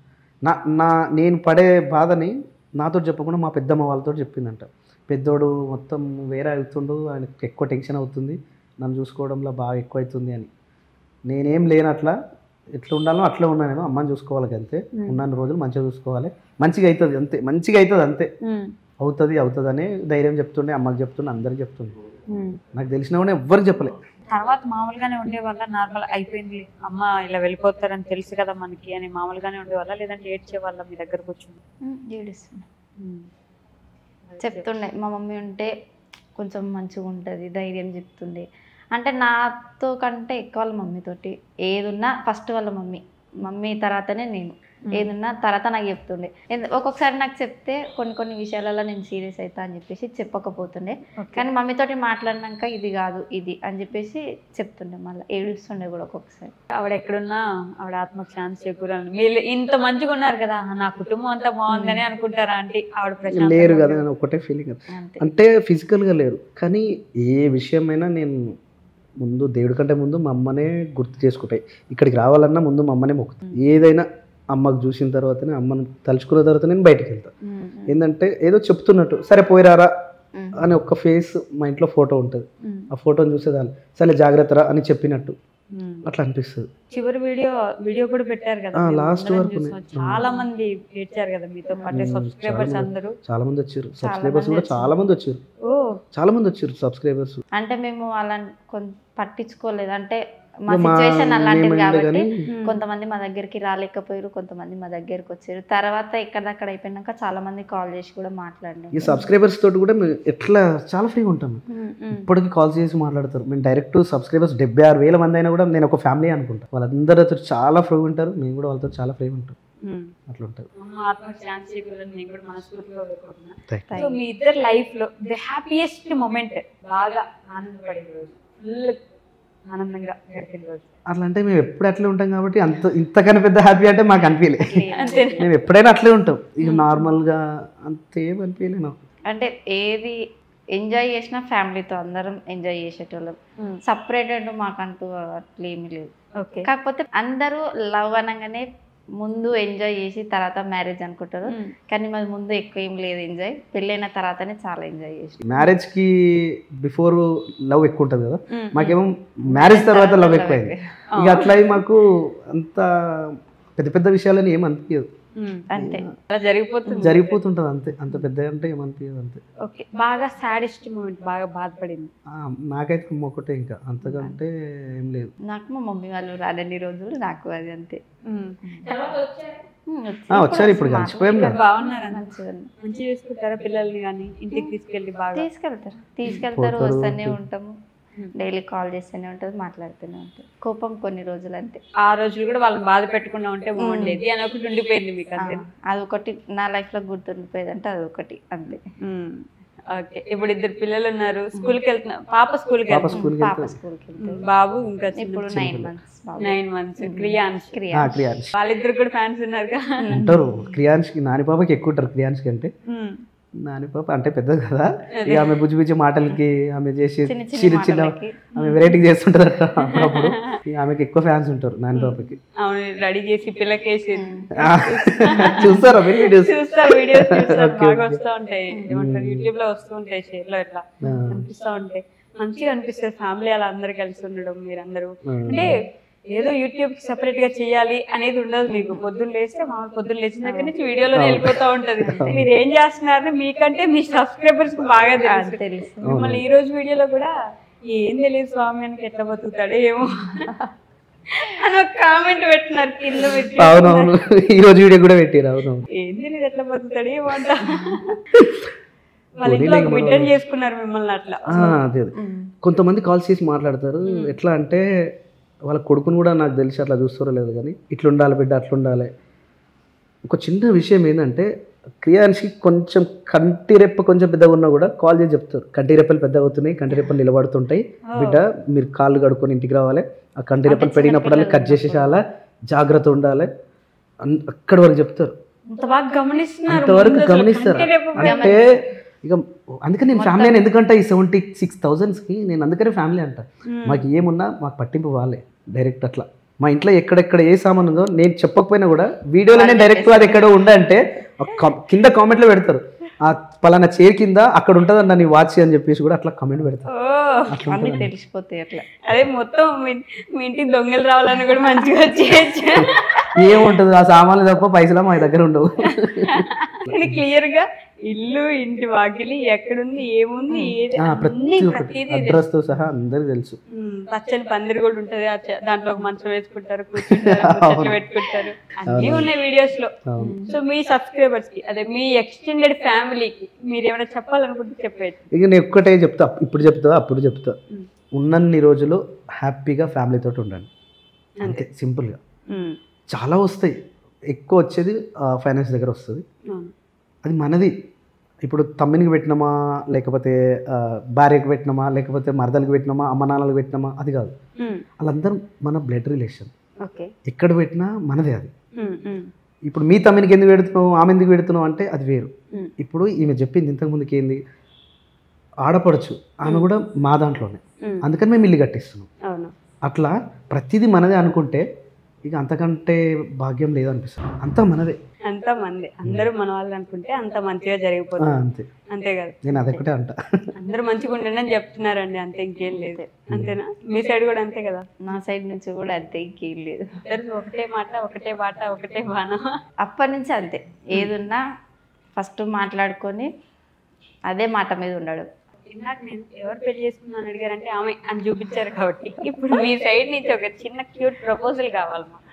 నా నా నేను పడే బాధని నాతో చెప్పకుండా మా పెద్దమ్మ వాళ్ళతో చెప్పిందంట పెద్దోడు మొత్తం వేరే అవుతుండు ఆయనకి ఎక్కువ టెన్షన్ అవుతుంది నన్ను చూసుకోవడంలో బాగా ఎక్కువ అవుతుంది అని నేనేం లేనట్లా ఎట్లా ఉండాలో అట్లా ఉన్నా నేను అమ్మని చూసుకోవాలి అంతే ఉమ్. ఉన్నాను రోజులు మంచిగా చూసుకోవాలి మంచిగా అవుతుంది అంతే మంచిగా అవుతుంది అంతే ఉమ్, అవుతుంది అవుతుంది అని ధైర్యం చెప్తుండే అమ్మకి చెప్తుండే అందరికి చెప్తుండే ఉమ్. నాకు తెలిసిన కూడా ఎవ్వరికి చెప్పలే తర్వాత మామూలుగానే ఉండే వాళ్ళ నార్మల్ అయిపోయింది అమ్మ ఇలా వెళ్ళిపోతారని తెలుసు కదా మనకి అని మామూలుగానే ఉండే వాళ్ళ లేదంటే ఏడ్చే వాళ్ళ మీ దగ్గర కూర్చుని ఉమ్, ఏడుస్తున్నా చెప్తుండే మా మమ్మీ ఉంటే కొంచెం మంచిగా ఉంటుంది ధైర్యం చెప్తుండే అంటే నాతో కంటే ఎక్కువ వాళ్ళ మమ్మీతోటి ఏదున్నా ఫస్ట్ వాళ్ళ మమ్మీ మమ్మీ తర్వాతనే నేను ఏదున్నా తర్వాత నాకు చెప్తుండే ఎందు- ఒక్కొక్కసారి నాకు చెప్తే కొన్ని కొన్ని విషయాలలో నేను సీరియస్ అవుతా అని చెప్పేసి చెప్పకపోతుండే కానీ మమ్మీతోటి మాట్లాడినాక ఇది కాదు ఇది అని చెప్పేసి చెప్తుండే మళ్ళీ ఏడుస్తుండే కూడా ఒక్కొక్కసారి ఆవిడ ఎక్కడున్నా ఆవిడ ఆత్మకు శాంతి చేకూరాలి మీరు ఇంత మంచిగా ఉన్నారు కదా నా కుటుంబం అంతా బాగుందని అనుకుంటారా అంటే ఆవిడ ప్రశాంతంగా లేరు కదా ఉండదు. అని ఒకటే ఫీలింగ్ అంతే అంటే ఫిజికల్గా లేరు కానీ ఏ విషయమైనా నేను ముందు దేవుడి కంటే ముందు మా అమ్మనే గుర్తు చేసుకుంటాయి ఇక్కడికి రావాలన్నా ముందు మా అమ్మనే మొక్కుతాను ఏదైనా అమ్మకు చూసిన తర్వాతనే అమ్మను తలుచుకున్న తర్వాత నేను బయటికి వెళ్తాను ఉమ్, ఏంటంటే ఏదో చెప్తున్నట్టు సరే పోయిరారా ఉమ్, అని ఒక ఫేస్ మా ఇంట్లో ఫోటో ఉంటుంది ఉమ్, ఆ ఫోటోని చూసేదాన్ని సరే జాగ్రత్తరా అని చెప్పినట్టు ఉమ్. అట్లా అనిపిస్తుంది చివరి వీడియో వీడియో కూడా పెట్టారు కదా ఆ, మేము last అందరం వరకు చూసాం. నే- చాలా మంది ఏడ్చారు కదా మీతో పాటు ఉమ్, సబ్స్క్రైబర్స్ చాలా అందరూ చాలా మంది వచ్చారు చాలా సబ్స్క్రైబర్స్ మంది కూడా చాలా మంది వచ్చారు ఓ చాలా మంది వచ్చారు సబ్స్క్రైబర్స్ అంటే మేము అలా కొంత పట్టించుకోలేదు అంటే మా మా సిచ్యువేషన్ అలాంటిది మేమైంది కాబట్టి కానీ ఉమ్. కొంతమంది మా దగ్గరికి రాలేకపోయారు కొంతమంది మా దగ్గరికి వచ్చారు తర్వాత ఎక్కడక్కడ అయిపోయినాక చాలా మంది కాల్ చేసి కూడా ఈ మాట్లాడినారు సబ్స్క్రైబర్స్ తోటి కూడా మేము ఎట్లా చాలా ఫ్రీగా ఉంటాం ఉమ్, ఉమ్. ఇప్పటికి కాల్ చేసి మాట్లాడతారు మేము డైరెక్ట్ సబ్స్క్రైబర్స్ డెబ్బై ఆరు వేల మంది అయినా కూడా నేను ఒక ఫ్యామిలీ అనుకుంటా వాళ్ళందరితో చాలా ఫ్రీ ఉంటారు మేము కూడా వాళ్ళతో చాలా ఫ్రీ ఉంటాం ఉమ్. అట్లా ఉంటుంది అమ్మ ఆత్మకు శాంతి చేకూరాలని నేను కూడా మనస్ఫూర్తిగా కోరుకుంటున్నా Thank you. సో మీ ఇద్దరు లైఫ్ లో ది హ్యాపీయెస్ట్ మూమెంట్ బాగా ఆనందపడే రోజు ఫుల్ ఆనందంగా గడిపిన రోజు అట్లా అంటే మేము ఎప్పుడు అట్లే ఉంటాం కాబట్టి అంత ఇంతకన్నా పెద్ద హ్యాపీ అంటే మాకు అనిపించలే అంతే మేము ఎప్పుడైనా అట్లే ఉంటాం ఇక నార్మల్గా అంత ఏం అనిపించలే నాకు అంటే ఏది ఎంజాయ్ చేసినా ఫ్యామిలీతో అందరం ఎంజాయ్ చేసేటోళ్ళం సపరేటెడ్ మాకంటూ అట్లా ఏమీ లేదు ఓకే కాకపోతే అందరూ లవ్ అనగానే ముందు ఎంజాయ్ చేసి తర్వాత మ్యారేజ్ అనుకుంటారు కానీ మాది ముందు ఎక్కువ ఏం లేదు ఎంజాయ్ పెళ్ళైన తర్వాతనే చాలా ఎంజాయ్ చేసి మ్యారేజ్కి బిఫోర్ లవ్ ఎక్కువ ఉంటుంది కదా మాకేమో మ్యారేజ్ తర్వాత లవ్ ఎక్కువైంది ఇక అట్లా అయి మాకు అంత పెద్ద పెద్ద విషయాలని ఏం అనిపించదు అంతే అలా జరిగిపోతుంది జరిగిపోతుంటుంది అంతే అంత పెద్ద అంటే ఏమనిపించదు అంతే ఓకే బాగా సాడెస్ట్ మూమెంట్ బాగా బాధపడింది ఆ, నాకైతే ఒకటే ఇంకా అంతకంటే ఏం లేదు నాకు మా మమ్మీ వాళ్ళు రాడని రోజులు నాకు అది అంతే ఉమ్, వచ్చి ఆ, వచ్చారు ఇప్పుడు వస్తున్నారు. కలిసిపోయాం కదా బాగున్నారా మంచిగా ఉంది. మంచిగా చూసుకుంటారా పిల్లల్ని కానీ ఇంటికి తీసుకెళ్ళి బాగా తీసుకెళ్తారు తీసుకెళ్తారు పోతారు, వస్తూనే వస్తారు. ఉంటాము డైలీ కాల్ చేస్తూనే ఉంటుంది మాట్లాడుతూనే ఉంటుంది కోపం కొన్ని రోజులు అంతే ఆ రోజులు కూడా వాళ్ళని బాధ పెట్టకుండా ఉంటే బాగుండేది అని ఒకటి ఉండిపోయింది మీకు ఆ, అంతే అదొకటి నా లైఫ్లో గుర్తుండిపోయేది అంటే అదొకటి అంతే ఓకే ఇప్పుడు ఇద్దరు పిల్లలు ఉన్నారు స్కూల్కి వెళ్తున్నారు పాప స్కూల్కి పాప వెళ్తుంది స్కూల్కి పాప వెళ్తుంది స్కూల్కి వెళ్తుంది బాబు ఇంకా ఇప్పుడు nine months nine months Kriyans Kriya Kriyans వాళ్ళిద్దరు కూడా ఫ్యాన్స్ ఉన్నారు ఉంటారు క్రియాన్స్కి నాని పాపకి ఎక్కువ ఉంటారు క్రియాన్స్కి అంటే నాని పాప అంటే పెద్దది కదా ఇక ఆమె బుజ్జి బుజ్జి మాటలకి ఆమె చేసి చిన్న చిన్న చిన్న చిన్న మాటలకి. ఆమె వెరైటీ చేస్తుంటది అట్లా అప్పుడప్పుడు ఇక ఆమెకి ఎక్కువ ఫ్యాన్స్ ఉంటారు నాని పాపకి అవును రెడీ చేసి పిల్లకేసి ఆ, చూస్తారా మీరు వీడియోస్ చూస్తా వీడియోస్ చూస్తా బాగా వస్తూ ఉంటాయి ఏమంటారు యూట్యూబ్ లో వస్తూ ఉంటాయి షేర్ లో ఇట్లా అనిపిస్తూ ఉంటాయి మంచిగా అనిపిస్తుంది ఫ్యామిలీ అలా అందరు కలిసి ఉండడం మీరందరూ అంటే ఏదో యూట్యూబ్ కి సెపరేట్ గా చేయాలి అనేది ఉండదు మీకు పొద్దున్న లేస్తే మామూలు పొద్దున్న లేచిన దగ్గర నుంచి వీడియోలో వెళ్ళిపోతా ఉంటది మీరు ఏం చేస్తున్నారని మీకంటే మీ సబ్స్క్రైబర్స్ కి బాగా తెలుసు తెలుసు మిమ్మల్ని ఈ రోజు వీడియోలో కూడా ఏం తెలియదు స్వామి అని ఎట్లా బతుకుతాడో ఏమో అని ఒక కామెంట్ పెట్టినారు కింద పెట్టి అవునవును ఈ రోజు వీడియో కూడా పెట్టారు అవునవును ఏం తెలియదు ఎట్లా బతుకుతాడు ఏమంట వాళ్ళ ఇంట్లో ఒక బిడ్డను చేసుకున్నారు మిమ్మల్ని అట్లా ఆ, అదే అదే కొంతమంది కాల్స్ చేసి మాట్లాడతారు ఎట్లా అంటే వాళ్ళ కొడుకుని కూడా నాకు తెలిసి అట్లా చూస్తారో లేదు కానీ ఇట్లా ఉండాలి బిడ్డ అట్లా ఉండాలి ఒక చిన్న విషయం ఏంటంటే క్రియాన్స్కి కొంచెం కంటి రెప్ప కొంచెం పెద్దగా ఉన్నా కూడా కాల్ చేసి చెప్తారు కంటి రెప్పలు పెద్దగా అవుతున్నాయి కంటి రెప్పలు నిలబడుతుంటాయి బిడ్డ మీరు కాళ్ళు కడుక్కొని ఇంటికి రావాలి ఆ కంటి రెప్పలు పెరిగినప్పుడల్లా కట్ చేసేసాలా జాగ్రత్త ఉండాలి అన్- అక్కడి వరకు చెప్తారు అంత బాగా గమనిస్తున్నారు అంతవరకు ముందు అసలు గమనిస్తారు కంటి రెప్ప అంటే ఇక అందుకే నేను ఫ్యామిలీ అని ఎందుకంటే ఈ సెవెంటీ సిక్స్ థౌజండ్స్కి నేను అందుకనే ఫ్యామిలీ అంట మాకు ఏమున్నా మాకు పట్టింపు వాళ్ళే డైరెక్ట్ అట్లా మా ఇంట్లో ఎక్కడెక్కడ ఏ సామాన్ ఉందో నేను చెప్పకపోయినా కూడా వీడియోలోనే డైరెక్ట్ అది ఎక్కడో ఉందంటే ఒక com- కింద కామెంట్లో పెడతారు ఆ పలానా చైర్ కింద అక్కడ ఉంటుందన్న నీ వాచ్ అని చెప్పేసి కూడా అట్లా కామెంట్ పెడతారు ఓ అన్ని తెలిసిపోతాయి అట్లా అదే మొత్తం మీ మీ ఇంటికి దొంగలు రావాలని కూడా మంచిగా వచ్చేయచ్చు ఏముంటుంది ఆ సామాన్లు తప్ప పైసలు మా దగ్గర ఉండవు కానీ క్లియర్ గా ఇల్లు ఇంటి వాకిలి ఎక్కడుంది ఏముంది ఏది ఆ, అన్ని ప్రతి ఒక్కటి ప్రతిదీ అడ్రస్తో సహా అందరికి తెలుసు ఉమ్, పచ్చని పందిరి కూడా ఉంటది ఆ చె- దాంట్లో ఒక మంచం వేసుకుంటారు కూర్చుంటారు ముచ్చట్లు పెట్టుకుంటారు అన్నీ ఉన్నాయి వీడియోస్ లో అవును. సో మీ సబ్స్క్రైబర్స్ కి అదే మీ ఎక్స్టెండెడ్ ఫ్యామిలీకి మీరు ఏమైనా చెప్పాలనుకుంటే చెప్పేది ఇక నేను ఒక్కటే చెప్తా ఇప్పుడు చెప్తా అప్పుడు చెప్తా ఉన్నన్ని రోజులు హ్యాపీగా ఫ్యామిలీతో ఉండండి అంతే సింపుల్గా చాలా వస్తాయి ఎక్కువ వచ్చేది ఫైనాన్స్ దగ్గర వస్తుంది అవును. అది మనది ఇప్పుడు తమ్మినికి పెట్టినామా లేకపోతే ఆ, భార్యకు పెట్టినామా లేకపోతే మరదలకు పెట్టినామా అమ్మ నాన్నలకు పెట్టినామా అది కాదు ఉమ్, వాళ్ళందరూ మన బ్లడ్ రిలేషన్ ఓకే ఎక్కడ పెట్టినా మనదే అది ఉమ్, ఉమ్, ఇప్పుడు మీ తమ్మినికి ఎందుకు పెడుతున్నావు ఆమె ఎందుకు పెడుతున్నావు అంటే అది వేరు ఉమ్. ఇప్పుడు ఈమె చెప్పింది ఇంతకు ముందుకి ఏంది ఆడపడచ్చు ఆమె కూడా మా దాంట్లోనే ఉమ్, అందుకని మేము ఇల్లు కట్టిస్తున్నాం అవును అట్లా ప్రతిదీ మనదే అనుకుంటే ఇక అంతకంటే భాగ్యం లేదనిపిస్తుంది అంతా మనదే అంత మంది అందరూ మన వాళ్ళు అనుకుంటే అంత మంచిగా ఆ, జరిగిపోతుంది అంతే అంతే కదా నేను అదొకటే అంట అందరూ మంచిగా ఉండండి అని చెప్తున్నారండి అంతే ఇంకేం లేదు అంతేనా మీ సైడ్ కూడా అంతే కదా నా సైడ్ నుంచి కూడా అంతే ఇంకేం లేదు ఇద్దరు ఒకటే మాట ఒకటే బాట ఒకటే బాణం అప్పటి నుంచి అంతే ఏదున్నా ఫస్ట్ మాట్లాడుకొని అదే మాట మీద ఉండడు ఇందాక నేను ఎవరు పెళ్లి చేసుకున్నాను అడిగారంటే ఆమె అని చూపించారు కాబట్టి ఇప్పుడు మీ సైడ్ నుంచి ఒక చిన్న క్యూట్ ప్రపోజల్ కావాలి మా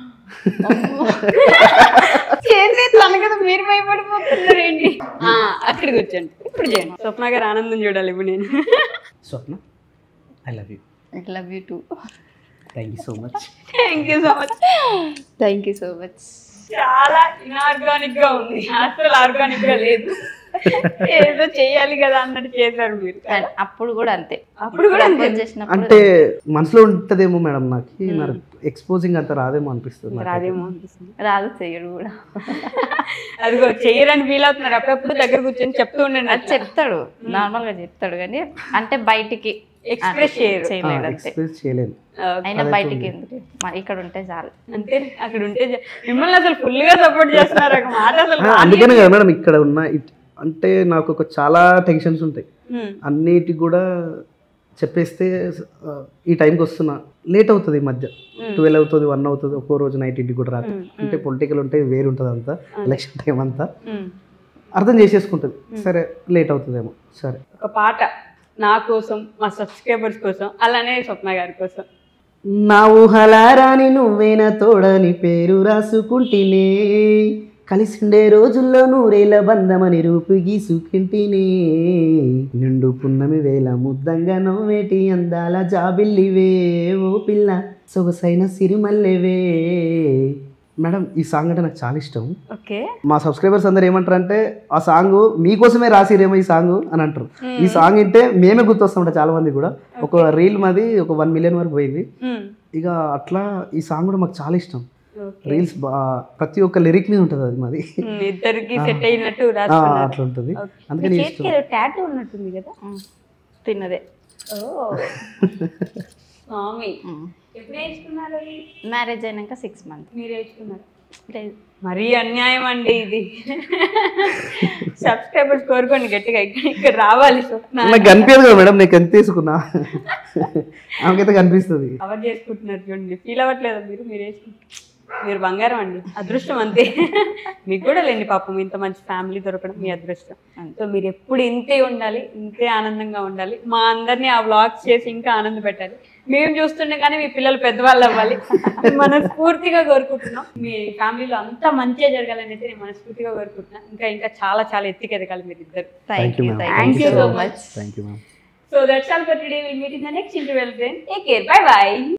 చేసేస్తాను కదా మీరు భయపడిపోతున్నారేంటి ఆ, అక్కడ కూర్చోండి ఇప్పుడు చేయండి స్వప్న గారు ఆనందం చూడాలి ఇప్పుడు నేను Swapna I love you I love you too thank you so much thank you so much thank you so much చాలా ఇన్ఆర్గానిక్ గా ఉంది అసలు ఆర్గానిక్ గా లేదు ఏదో చేయాలి కదా అన్నట్టు చేశారు మీరు అప్పుడు కూడా అంతే అప్పుడు కూడా అంతే. Propose చేసినప్పుడు అంటే మనసులో ఉంటుందేమో మేడం నాకు మరి ఎక్స్పోజింగ్ అంత రాదేమో అనిపిస్తుంది నాకు. రాదేమో అనిపిస్తుంది రాదు చెయ్యడు కూడా అదిగో చేయరని ఫీల్ అవుతున్నారు అప్పుడప్పుడు దగ్గర కూర్చొని చెప్తూ ఉండండి అది చెప్తాడు నార్మల్ గా చెప్తాడు కానీ అంటే బయటికి ఎక్స్ప్రెస్ చేయరు చేయలేడు అంతే ఎక్స్ప్రెస్ చేయలేను అయినా బయటికి ఎందుకు మన ఇక్కడ ఉంటే చాలు అంతే అక్కడ ఉంటే జ- మిమ్మల్ని అసలు ఫుల్ గా సపోర్ట్ చేస్తున్నారు ఒక మాట అసలు ఆ, అందుకనే కదా మేడం ఇక్కడ ఉన్న ఇట్- అంటే నాకు ఒక చాలా టెన్షన్స్ ఉంటాయి హ్మ్. అన్నిటికి కూడా చెప్పేస్తే ఆ, ఈ టైంకి వస్తున్నా లేట్ అవుతుంది ఈ మధ్య ట్వెల్వ్ అవుతుంది వన్ అవుతుంది ఒక్కో రోజు నైట్ ఇంటికి కూడా రాక అంటే పొలిటికల్ ఉంటే వేరు ఉంటుంది అంతా ఎలక్షన్ టైం అంతా హ్మ్. అర్థం చేసేసుకుంటుంది సరే లేట్ అవుతుందేమో సరే ఒక పాట నా కోసం మా సబ్స్క్రైబర్స్ కోసం అలానే స్వప్న గారి కోసం నా ఊహలారాని నువ్వేన తోడని పేరు రాసుకుంటేనే కలిసిండే రోజుల్లో నూరేళ్ళ బంధమని రూపు గీసుకుంటేనే నిండు పున్నమి వేల ముద్దంగా నోవేటి అందాల జాబిల్లివే ఓ పిల్ల సొగసైన సిరిమల్లెవే మేడం ఈ సాంగ్ అంటే నాకు చాలా ఇష్టం ఓకే మా సబ్స్క్రైబర్స్ అందరు ఏమంటారు అంటే ఆ సాంగ్ మీకోసమే రాసిరేమో ఈ సాంగ్ అని అంటారు ఈ సాంగ్ వింటే మేమే గుర్తొస్తామంట చాలా మంది కూడా ఒక రీల్ మాది ఒక వన్ మిలియన్ వరకు పోయింది ఇక అట్లా ఈ సాంగ్ కూడా మాకు చాలా ఇష్టం రీల్స్ బా ప్రతి ఒక్క లిరిక్ మీద ఉంటుంది అది మాది ఇద్దరికి సెట్ అయినట్టు ఆ, రాసుకున్నారు అట్లా ఉంటుంది Okay. అందుకని మీ ఇష్టం చేతికి ఏదో టాటూ ఉన్నట్టుంది కదా తిన్నదే ఓ స్వామి ఎప్పుడు వేసుకున్నారు అది? మ్యారేజ్ అయినాక సిక్స్ మంత్ మీరు వేసుకున్నారు లేదు మరీ అన్యాయం అండి ఇది సబ్స్క్రైబర్స్ కోరుకోండి గట్టిగా ఇక్కడ ఇక్కడ రావాలి స్వప్న నాకు కనిపించదు కదా మేడం నేను ఎంత తీసుకున్నా ఆమెకైతే కనిపిస్తుంది కవర్ చేసుకుంటున్నారు చూడండి ఫీల్ అవ్వట్లేదా మీరు మీరు వేసుకుంటారు మీరు బంగారం అండి అదృష్టం అంతే మీకు కూడా లేండి పాపం ఇంత మంచి ఫ్యామిలీ దొరకడం మీ అదృష్టం సో మీరు ఎప్పుడు ఇంతే ఉండాలి ఇంతే ఆనందంగా ఉండాలి మా అందరినీ ఆ వ్లాగ్స్ చేసి ఇంకా ఆనంద పెట్టాలి మేము చూస్తుండే కానీ మీ పిల్లలు పెద్దవాళ్ళు అవ్వాలి మనస్ఫూర్తిగా కోరుకుంటున్నాం మీ ఫ్యామిలీలో అంతా మంచిగా జరగాలని అయితే నేను మనస్ఫూర్తిగా కోరుకుంటున్నాను ఇంకా ఇంకా చాలా చాలా ఎత్తికి ఎదగాలి మీరు ఇద్దరు thank you ma'am. Thank you so much thank you ma'am so that's all for today will meet in the next interval then take care bye by